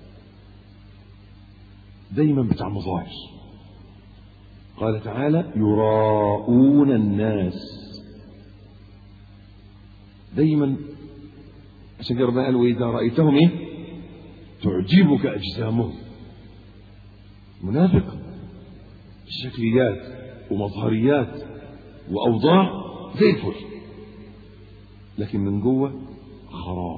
دايما بتاع مظاهر قال تعالى يراءون الناس دايما عشان كده ربنا قال واذا رايتهم ايه تعجبك اجسامهم منافق شكليات ومظهريات واوضاع زي الفل لكن من جوه خراب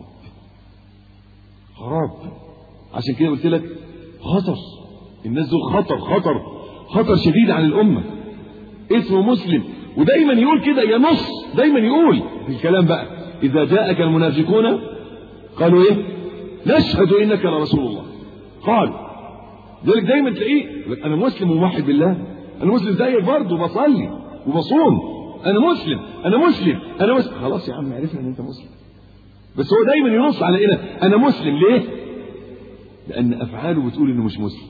خراب عشان كده قلت لك خطر الناس دول خطر خطر خطر شديد عن الامه اسمه مسلم ودايما يقول كده ينص دايما يقول في الكلام بقى إذا جاءك المنافقون قالوا إيه نشهد إنك لرسول الله قال ذلك دايما تلاقيه أنا مسلم وموحد بالله أنا مسلم زيك برضه بصلي وبصوم أنا مسلم أنا مسلم أنا مسلم خلاص يا عم عرفنا إن أنت مسلم بس هو دايما ينص على إيه أنا مسلم ليه؟ لأن أفعاله بتقول إنه مش مسلم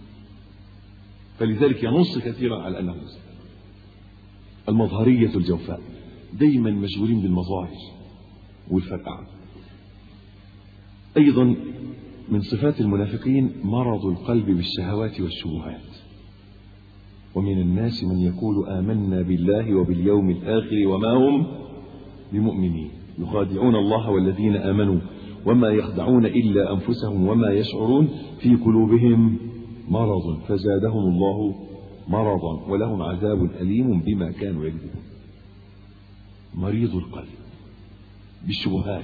فلذلك ينص كثيرا على أنه مسلم المظهرية الجوفاء دايما مشغولين بالمظاهر والفرقعة أيضا من صفات المنافقين مرض القلب بالشهوات والشبهات ومن الناس من يقول آمنا بالله وباليوم الآخر وما هم بمؤمنين يخادعون الله والذين آمنوا وما يخدعون إلا أنفسهم وما يشعرون في قلوبهم مرض فزادهم الله مرضا ولهم عذاب أليم بما كانوا يكذبون مريض القلب بالشبهات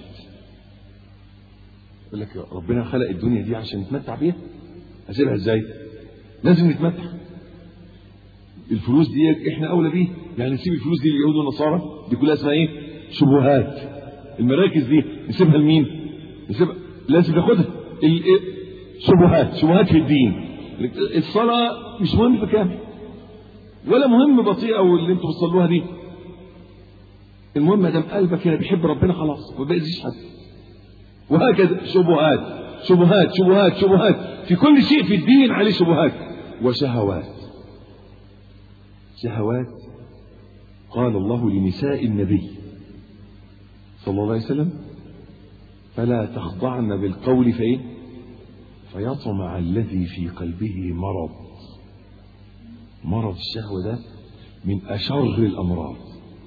يقول لك ربنا خلق الدنيا دي عشان نتمتع بيها اسيبها ازاي لازم نتمتع الفلوس دي احنا اولى بيها يعني نسيب الفلوس دي لليهود والنصارى دي كلها اسمها ايه شبهات المراكز دي نسيبها لمين نسيبها لازم ناخدها شبهات شبهات في الدين الصلاة مش مهم بكام ولا مهم بطيئة واللي انتوا بتصلوها دي المهم ما دام قلبك كده بيحب ربنا خلاص ما بيأذيش حد وهكذا شبهات شبهات شبهات شبهات في كل شيء في الدين عليه شبهات وشهوات شهوات قال الله لنساء النبي صلى الله عليه وسلم فلا تخضعن بالقول فإيه فيطمع الذي في قلبه مرض مرض الشهوة ده من أشر الأمراض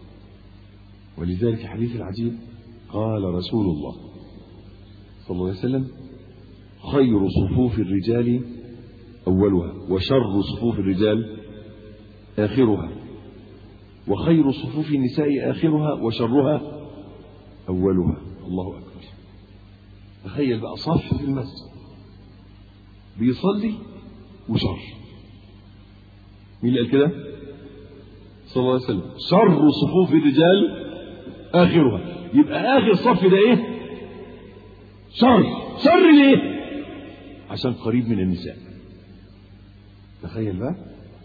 ولذلك حديث العجيب قال رسول الله صلى الله عليه وسلم خير صفوف الرجال أولها وشر صفوف الرجال آخرها وخير صفوف النساء آخرها وشرها أولها الله أكبر تخيل بقى صف في المسجد بيصلي وشر مين اللي قال كده صلى الله عليه وسلم شر صفوف الرجال آخرها يبقى آخر صف ده إيه شر شر ليه عشان قريب من النساء تخيل بقى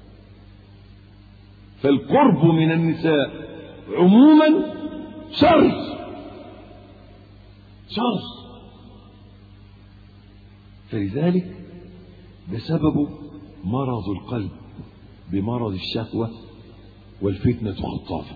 فالقرب من النساء عموما شر شر فلذلك بسبب مرض القلب بمرض الشهوة والفتنة خطافة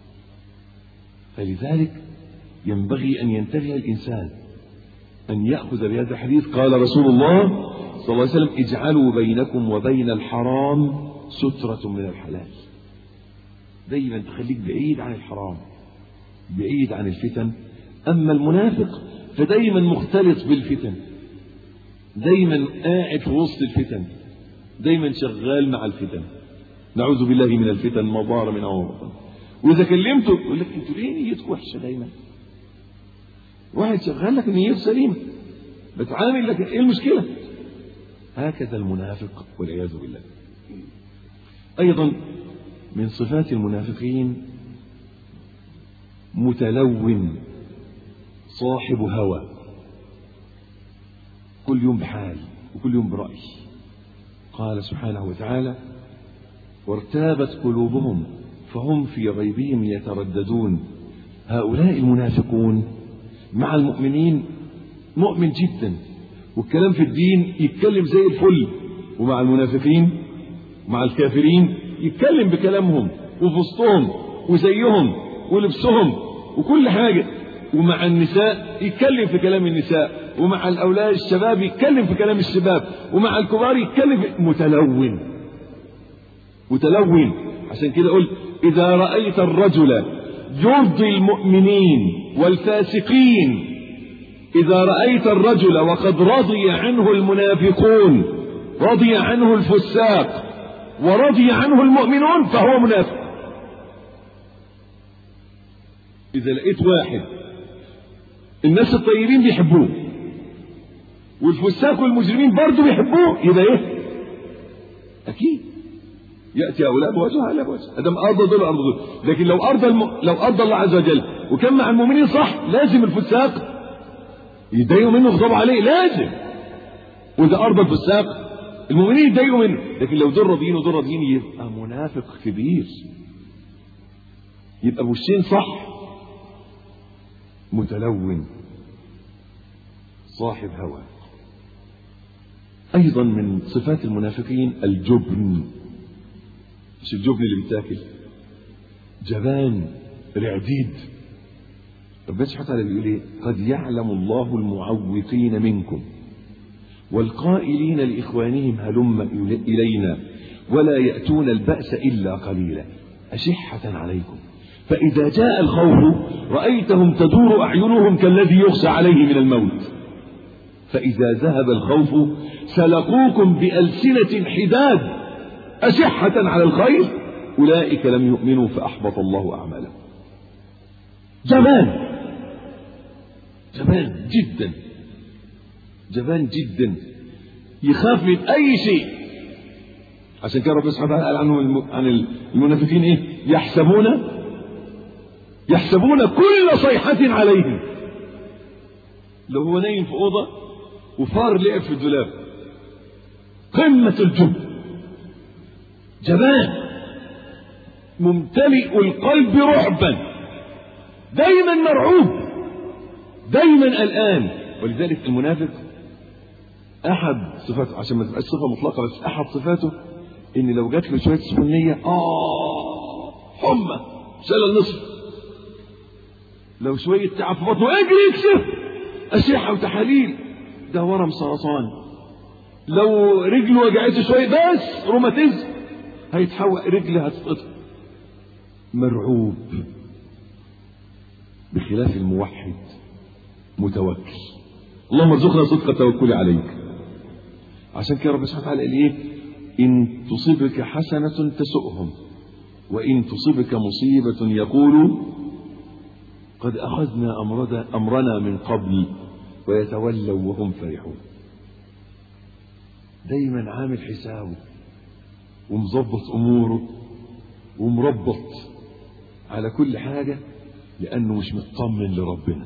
فلذلك ينبغي أن ينتبه الإنسان أن يأخذ بهذا الحديث قال رسول الله صلى الله عليه وسلم اجعلوا بينكم وبين الحرام سترة من الحلال دايما تخليك بعيد عن الحرام بعيد عن الفتن أما المنافق فدايما مختلط بالفتن دايما قاعد في وسط الفتن دايما شغال مع الفتن نعوذ بالله من الفتن ما ظهر منها وما بطن واذا كلمته يقول لك انتوا ليه نيتكم وحشه دايما واحد شغال لك نيته سليمه بتعامل لك ايه المشكله هكذا المنافق والعياذ بالله ايضا من صفات المنافقين متلون صاحب هوى كل يوم بحال وكل يوم برأي قال سبحانه وتعالى وارتابت قلوبهم فهم في غيبهم يترددون هؤلاء المنافقون مع المؤمنين مؤمن جدا والكلام في الدين يتكلم زي الفل ومع المنافقين مع الكافرين يتكلم بكلامهم وفي وسطهم وزيهم ولبسهم وكل حاجة ومع النساء يتكلم في كلام النساء ومع الأولاد الشباب يتكلم في كلام الشباب ومع الكبار يتكلم في متلون متلون عشان كده قلت إذا رأيت الرجل يرضي المؤمنين والفاسقين إذا رأيت الرجل وقد رضي عنه المنافقون رضي عنه الفساق ورضي عنه المؤمنون فهو منافق إذا لقيت واحد الناس الطيبين بيحبوه والفساق والمجرمين برضه بيحبوه يبقى ايه اكيد ياتي هؤلاء بوجه هؤلاء بوجه ادم ارضى دول ارضى دول لكن لو ارضى الم... لو ارضى الله عز وجل وكان مع المؤمنين صح لازم الفساق يتضايقوا منه ويغضبوا عليه لازم واذا ارضى الفساق المؤمنين يتضايقوا منه لكن لو دول راضيين ودول راضيين يبقى منافق كبير يبقى بوشين صح متلون صاحب هوى ايضا من صفات المنافقين الجبن مش الجبن اللي بيتاكل جبان رعديد ربنا سبحانه وتعالى بيقول ايه قد يعلم الله المعوقين منكم والقائلين لإخوانهم هلم إلينا ولا يأتون البأس إلا قليلا أشحة عليكم فإذا جاء الخوف رأيتهم تدور أعينهم كالذي يغشى عليه من الموت فإذا ذهب الخوف سلقوكم بألسنة حداد أشحة على الخير أولئك لم يؤمنوا فأحبط الله أعمالهم جبان جبان جدا جبان جدا يخاف من أي شيء عشان كده ربنا سبحانه وتعالى قال عنهم عن المنافقين ايه يحسبون يحسبون كل صيحة عليهم لو هو نايم في أوضة وفار لعب في الدولاب قمة الجب جبان ممتلئ القلب رعبا دايما مرعوب دايما قلقان ولذلك المنافق احد صفاته عشان ما تبقاش صفه مطلقه بس احد صفاته ان لو جات له شويه سخونيه اه حمى شال النصف لو شويه تعب في بطنه اجري يكشف اشعه وتحاليل ده ورم سرطان لو رجله وجعته شويه بس روماتيزم هيتحول رجله هتتقطع مرعوب بخلاف الموحد متوكل اللهم ارزقنا صدق التوكل عليك عشان كده ربنا سبحانه وتعالى قال ايه ان تصبك حسنه تسؤهم وان تصبك مصيبه يقولوا قد اخذنا امرنا امرنا من قبل ويتولوا وهم فرحون دايما عامل حسابه ومظبط اموره ومربط على كل حاجه لانه مش مطمن لربنا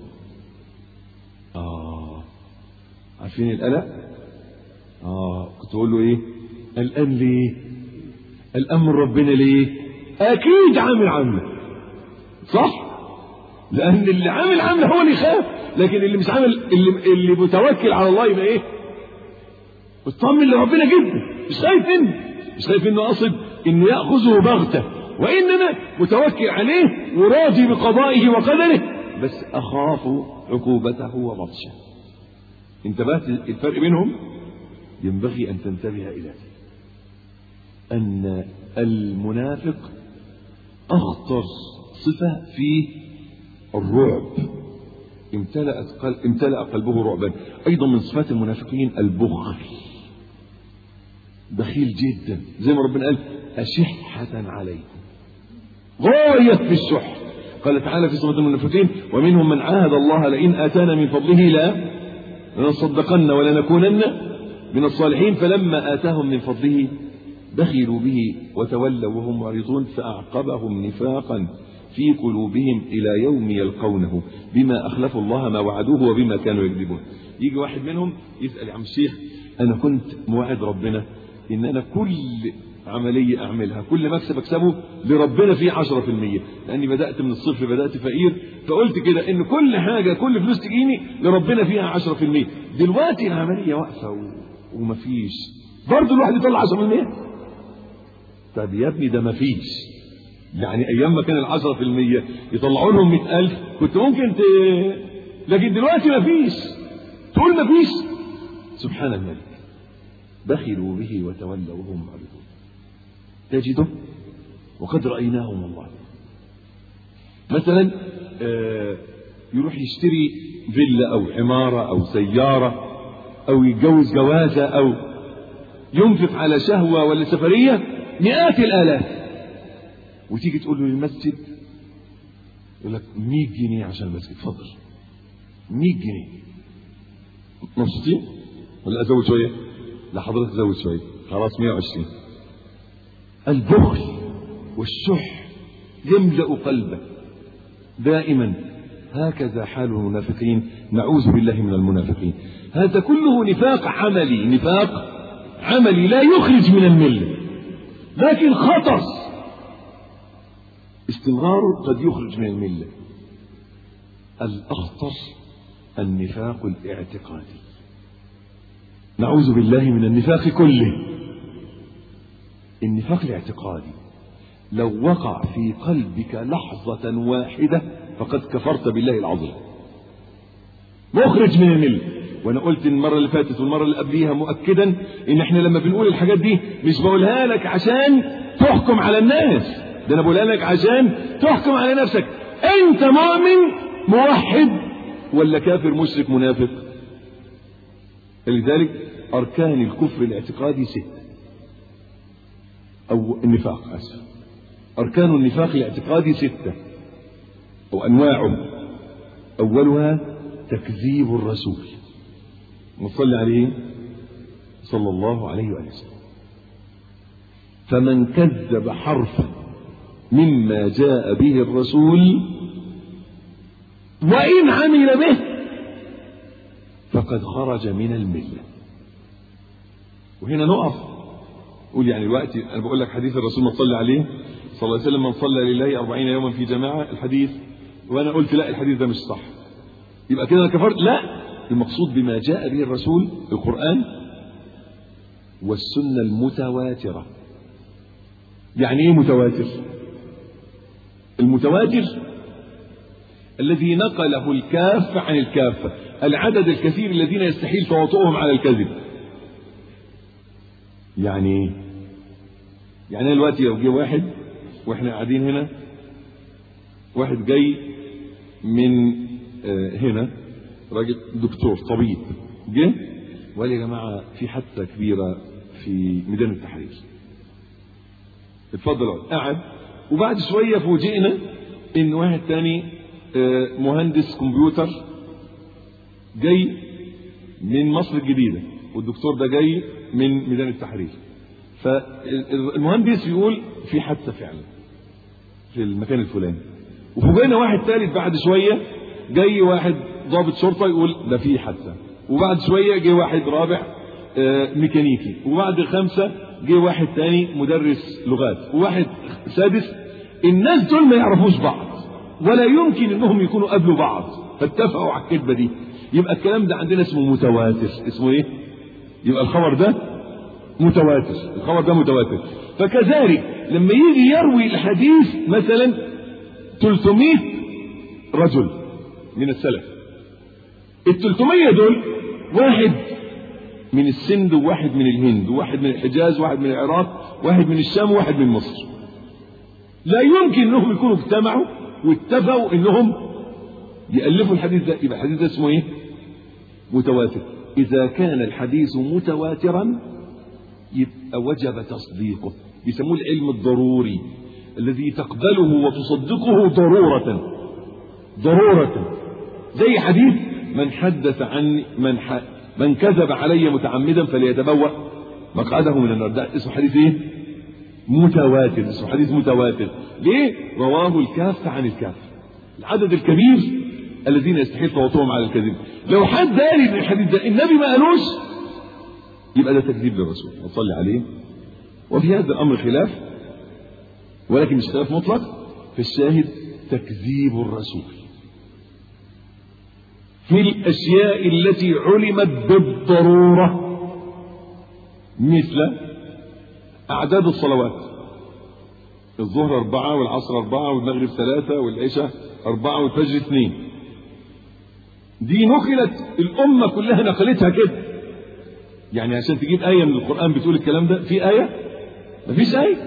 اه عارفين القلق اه كنت اقول له ايه قلقان ليه قلقان من ربنا ليه اكيد عامل عامله صح لان اللي عامل عامله هو اللي يخاف لكن اللي مش عامل اللي اللي متوكل على الله يبقى ايه مطمن لربنا جدا مش خايف منه مش خايف انه قصد انه ياخذه بغته وانما متوكل عليه وراضي بقضائه وقدره بس اخاف عقوبته وبطشه انتبهت الفرق بينهم ينبغي ان تنتبه الى ذلك ان المنافق اخطر صفه في الرعب امتلأت قلب امتلأ قلبه رعبا ايضا من صفات المنافقين البخل بخيل جدا زي ما ربنا قال أشحة عليكم غاية في الشح قال تعالى في صفة المنافقين ومنهم من عاهد الله لئن آتانا من فضله لا لنصدقن ولنكونن من الصالحين فلما آتاهم من فضله بخلوا به وتولوا وهم معرضون فأعقبهم نفاقا في قلوبهم إلى يوم يلقونه بما أخلفوا الله ما وعدوه وبما كانوا يكذبون يجي واحد منهم يسأل يا عم الشيخ أنا كنت موعد ربنا إن أنا كل عملية أعملها كل مكسب أكسبه لربنا فيه عشرة في المية لأني بدأت من الصفر بدأت فقير فقلت كده إن كل حاجة كل فلوس تجيني لربنا فيها عشرة في المية دلوقتي العملية واقفة و... ومفيش برضه الواحد يطلع عشرة في المية طب يا ابني ده مفيش يعني أيام ما كان العشرة في المية يطلعوا لهم مئة ألف كنت ممكن ت... لكن دلوقتي مفيش تقول مفيش سبحان الملك بخلوا به وتولوا وهم معرضون تجده وقد رأيناهم والله مثلا آه يروح يشتري فيلا أو عمارة أو سيارة أو يتجوز جوازة أو ينفق على شهوة ولا سفرية مئات الآلاف وتيجي تقول له للمسجد يقول لك 100 جنيه عشان المسجد اتفضل 100 جنيه مبسوطين ولا ازود شويه لا حضرتك زود شويه خلاص 120 البخل والشح يملا قلبه دائما هكذا حال المنافقين نعوذ بالله من المنافقين هذا كله نفاق عملي نفاق عملي لا يخرج من المله لكن خطر استمراره قد يخرج من المله الاخطر النفاق الاعتقادي نعوذ بالله من النفاق كله النفاق الاعتقادي لو وقع في قلبك لحظة واحدة فقد كفرت بالله العظيم مخرج من الملة وانا قلت المره اللي فاتت والمره اللي قبليها مؤكدا ان احنا لما بنقول الحاجات دي مش بقولها لك عشان تحكم على الناس ده انا بقولها لك عشان تحكم على نفسك انت مؤمن موحد ولا كافر مشرك منافق لذلك اركان الكفر الاعتقادي ست او النفاق اسف اركان النفاق الاعتقادي سته او انواعه اولها تكذيب الرسول نصلي عليه صلى الله عليه وآله وسلم فمن كذب حرفا مما جاء به الرسول وإن عمل به فقد خرج من الملة وهنا نقف قول يعني الوقت أنا بقول لك حديث الرسول ما صلى عليه صلى الله عليه وسلم من صلى لله أربعين يوما في جماعة الحديث وأنا قلت لا الحديث ده مش صح يبقى كده انا كفرت لا المقصود بما جاء به الرسول القرآن والسنة المتواترة يعني ايه متواتر المتواتر الذي نقله الكافة عن الكافة العدد الكثير الذين يستحيل تواطؤهم على الكذب يعني ايه يعني أنا دلوقتي لو جه واحد واحنا قاعدين هنا واحد جاي من آه، هنا راجل دكتور طبيب جه وقال يا جماعه في حادثه كبيره في ميدان التحرير اتفضل اقعد قعد وبعد شويه فوجئنا ان واحد تاني آه، مهندس كمبيوتر جاي من مصر الجديده والدكتور ده جاي من ميدان التحرير فالمهندس يقول في حادثه فعلا في المكان الفلاني وفوجئنا واحد ثالث بعد شويه جاي واحد ضابط شرطه يقول ده في حادثه وبعد شويه جه واحد رابع آه، ميكانيكي وبعد خمسه جه واحد تاني مدرس لغات وواحد سادس الناس دول ما يعرفوش بعض ولا يمكن انهم يكونوا قابلوا بعض فاتفقوا على الكذبه دي يبقى الكلام ده عندنا اسمه متواتر اسمه ايه يبقى الخبر ده متواتر الخبر ده متواتر فكذلك لما يجي يروي الحديث مثلا 300 رجل من السلف ال 300 دول واحد من السند وواحد من الهند وواحد من الحجاز وواحد من العراق واحد من الشام وواحد من مصر لا يمكن انهم يكونوا اجتمعوا واتفقوا انهم يألفوا الحديث ده يبقى الحديث ده اسمه ايه متواتر اذا كان الحديث متواترا يبقى وجب تصديقه بيسموه العلم الضروري الذي تقبله وتصدقه ضرورة ضرورة زي حديث من حدث عني من ح... من كذب علي متعمدا فليتبوأ مقعده من النار ده اسمه حديث ايه؟ متواتر اسمه حديث متواتر ليه؟ رواه الكافة عن الكافة العدد الكبير الذين يستحيل تواطؤهم على الكذب لو حد قال ان الحديث ده النبي ما قالوش يبقى ده تكذيب للرسول نصلي عليه وفي هذا الامر خلاف ولكن مش خلاف مطلق في الشاهد تكذيب الرسول في الاشياء التي علمت بالضروره مثل اعداد الصلوات الظهر أربعة والعصر أربعة والمغرب ثلاثة والعشاء أربعة والفجر اثنين دي نقلت الأمة كلها نقلتها كده يعني عشان تجيب آية من القرآن بتقول الكلام ده في آية مفيش آية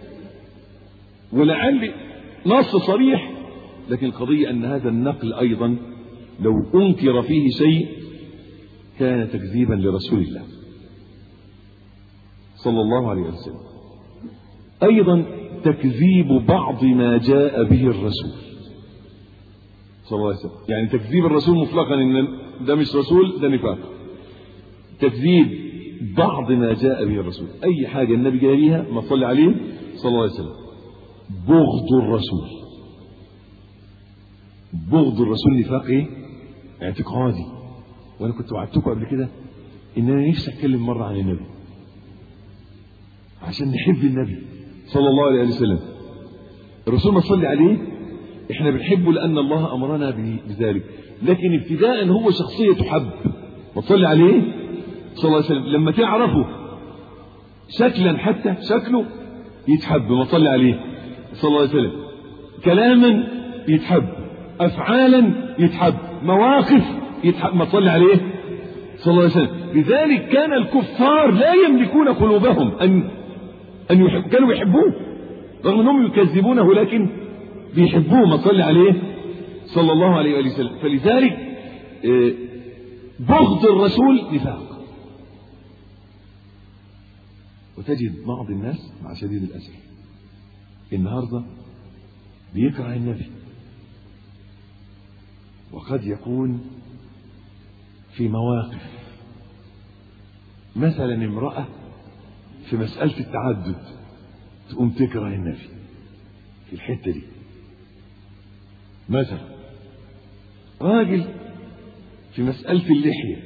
ولعل نص صريح لكن القضية أن هذا النقل أيضا لو أنكر فيه شيء كان تكذيبا لرسول الله صلى الله عليه وسلم أيضا تكذيب بعض ما جاء به الرسول صلى الله عليه وسلم يعني تكذيب الرسول مطلقا ان ده مش رسول ده نفاق تكذيب بعض ما جاء به الرسول اي حاجه النبي جاء بيها ما صلي عليه صلى الله عليه وسلم بغض الرسول بغض الرسول نفاق ايه اعتقادي وانا كنت وعدتكم قبل كده ان انا نفسي اتكلم مره عن النبي عشان نحب النبي صلى الله عليه وسلم الرسول ما صلي عليه احنا بنحبه لان الله امرنا بذلك لكن ابتداء هو شخصيه تحب ما تصلي عليه صلى الله عليه وسلم لما تعرفه شكلا حتى شكله يتحب ما تصلي عليه صلى الله عليه وسلم كلاما يتحب افعالا يتحب مواقف يتحب ما تصلي عليه صلى الله عليه وسلم لذلك كان الكفار لا يملكون قلوبهم أن أن يحب كانوا يحبوه رغم أنهم يكذبونه لكن بيحبوه ما صلى عليه صلى الله عليه وآله وسلم فلذلك بغض الرسول نفاق وتجد بعض الناس مع شديد الأسف النهارده بيكره النبي وقد يكون في مواقف مثلا امرأة في مسألة التعدد تقوم تكره النبي في الحتة دي مثلا راجل في مسألة اللحية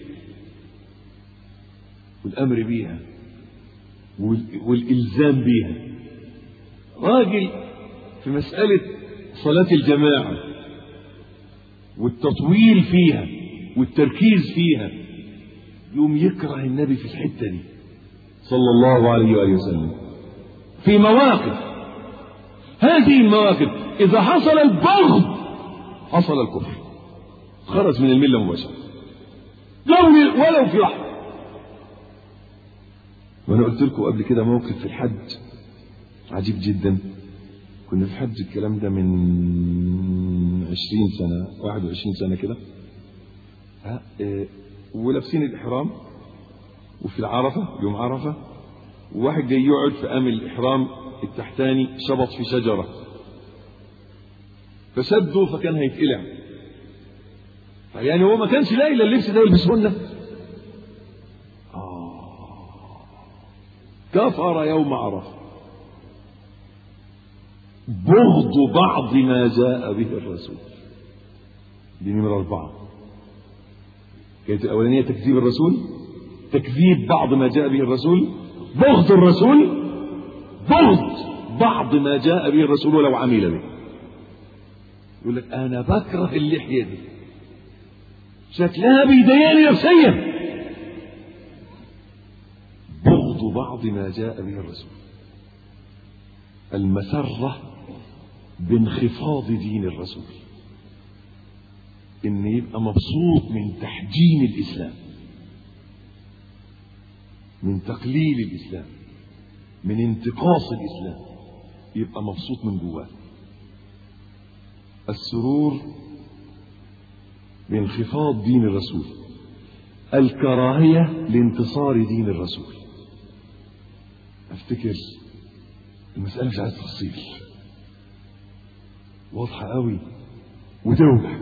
والأمر بيها والإلزام بيها راجل في مسألة صلاة الجماعة والتطويل فيها والتركيز فيها يوم يكره النبي في الحتة دي صلى الله عليه وآله وسلم في مواقف هذه المواقف إذا حصل البغض حصل الكفر خرج من الملة مباشرة لو ولو في لحظة وأنا قلت لكم قبل كده موقف في الحج عجيب جدا كنا في حج الكلام ده من عشرين سنة واحد وعشرين سنة كده اه ولابسين الإحرام وفي العرفة يوم عرفة وواحد جاي يقعد في أمل الإحرام التحتاني شبط في شجرة فشده فكان هيتقلع يعني هو ما كانش لاقي الا اللبس ده يلبسهن آه كفر يوم عرفه بغض بعض ما جاء به الرسول دي نمرة أربعة كانت الأولانية تكذيب الرسول تكذيب بعض ما جاء به الرسول بغض الرسول بغض بعض ما جاء به الرسول ولو عمل به يقول لك أنا بكره اللحية دي شكلها بيضايقني نفسيا بغض بعض ما جاء به الرسول المسرة بانخفاض دين الرسول ان يبقى مبسوط من تحجيم الاسلام من تقليل الاسلام من انتقاص الاسلام يبقى مبسوط من جواه السرور بانخفاض دين الرسول الكراهية لانتصار دين الرسول افتكر المسألة مش عايز تفصيل واضحة قوي وتوضح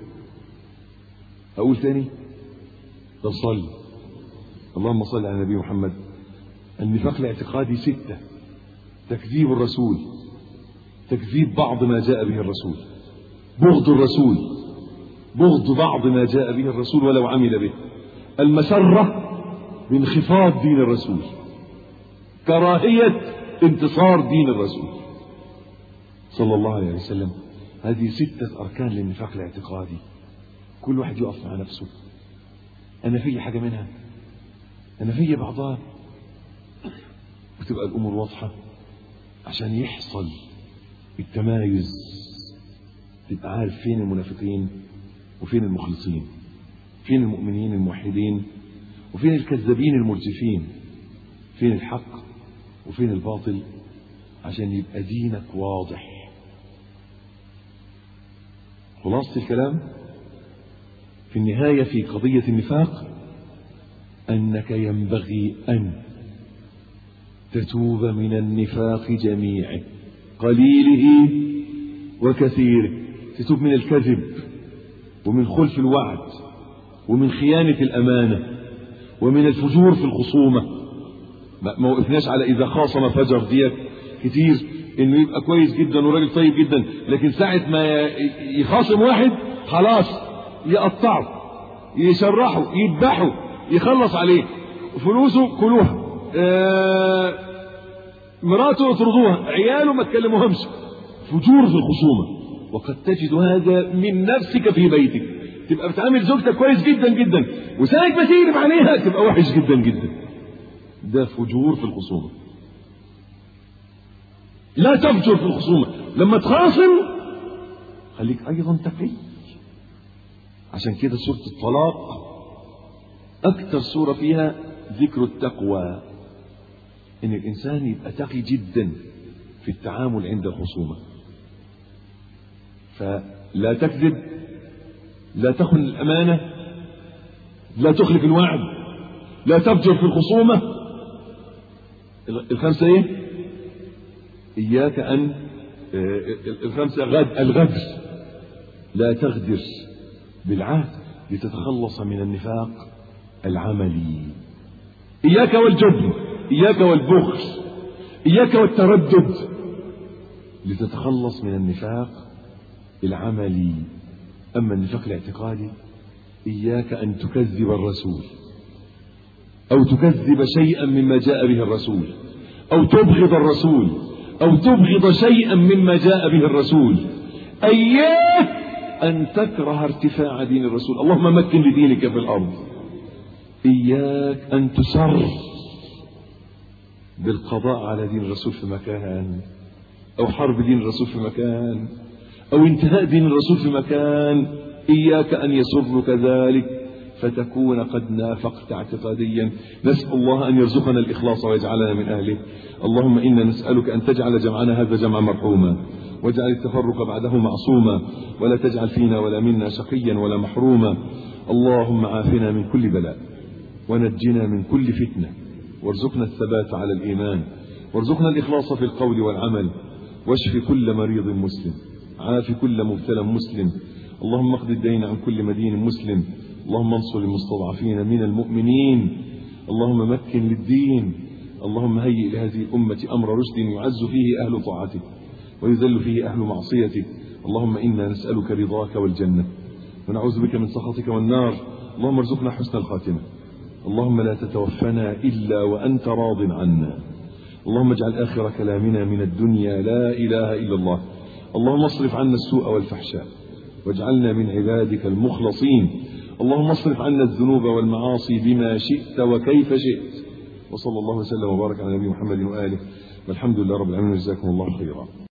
أقول تاني طب صلي اللهم صل على النبي محمد النفاق الاعتقادي ستة تكذيب الرسول تكذيب بعض ما جاء به الرسول بغض الرسول بغض بعض ما جاء به الرسول ولو عمل به المسرة بانخفاض دين الرسول كراهية انتصار دين الرسول صلى الله عليه وسلم هذه ستة أركان للنفاق الاعتقادي كل واحد يقف مع نفسه أنا في حاجة منها أنا في بعضها وتبقى الأمور واضحة عشان يحصل التمايز تبقى عارف فين المنافقين وفين المخلصين فين المؤمنين الموحدين وفين الكذابين المرجفين فين الحق وفين الباطل عشان يبقى دينك واضح خلاصة الكلام في النهاية في قضية النفاق أنك ينبغي أن تتوب من النفاق جميعه قليله وكثيره تتوب من الكذب ومن خلف الوعد ومن خيانة الأمانة ومن الفجور في الخصومة ما وقفناش على إذا خاصم فجر ديت كتير إنه يبقى كويس جدا وراجل طيب جدا لكن ساعة ما يخاصم واحد خلاص يقطعه يشرحه يذبحه يخلص عليه فلوسه كلوها آه مراته يطردوها عياله ما تكلموهمش فجور في الخصومة وقد تجد هذا من نفسك في بيتك تبقى بتعامل زوجتك كويس جدا جدا وساعة ما تقلب عليها تبقى وحش جدا جدا ده فجور في الخصومة لا تفجر في الخصومة لما تخاصم خليك أيضا تقي عشان كده سورة الطلاق أكثر سورة فيها ذكر التقوى إن الإنسان يبقى تقي جدا في التعامل عند الخصومة فلا تكذب لا تخن الأمانة لا تخلف الوعد لا تفجر في الخصومة الخمسة إيه؟ إياك أن الخمسة غد الغدر لا تغدر بالعهد لتتخلص من النفاق العملي إياك والجبن إياك والبخل إياك والتردد لتتخلص من النفاق العملي أما النفاق الاعتقادي إياك أن تكذب الرسول أو تكذب شيئا مما جاء به الرسول أو تبغض الرسول أو تبغض شيئا مما جاء به الرسول إياك أن تكره ارتفاع دين الرسول اللهم مكن لدينك في الأرض إياك أن تسر بالقضاء على دين الرسول في مكان أو حرب دين الرسول في مكان أو انتهاء دين الرسول في مكان إياك أن يسرك ذلك فتكون قد نافقت اعتقاديا نسأل الله أن يرزقنا الإخلاص ويجعلنا من أهله اللهم إنا نسألك أن تجعل جمعنا هذا جمعا مرحوما واجعل التفرق بعده معصوما ولا تجعل فينا ولا منا شقيا ولا محروما اللهم عافنا من كل بلاء ونجنا من كل فتنة وارزقنا الثبات على الإيمان وارزقنا الإخلاص في القول والعمل واشف كل مريض مسلم عاف كل مبتلى مسلم اللهم اقض الدين عن كل مدين مسلم اللهم انصر المستضعفين من المؤمنين اللهم مكن للدين اللهم هيئ لهذه الأمة أمر رشد يعز فيه أهل طاعتك ويذل فيه أهل معصيتك اللهم إنا نسألك رضاك والجنة ونعوذ بك من سخطك والنار اللهم ارزقنا حسن الخاتمة اللهم لا تتوفنا إلا وأنت راض عنا اللهم اجعل آخر كلامنا من الدنيا لا إله إلا الله اللهم اصرف عنا السوء والفحشاء واجعلنا من عبادك المخلصين اللهم اصرف عنا الذنوب والمعاصي بما شئت وكيف شئت وصلى الله وسلم وبارك على نبينا محمد وآله والحمد لله رب العالمين جزاكم الله خيرا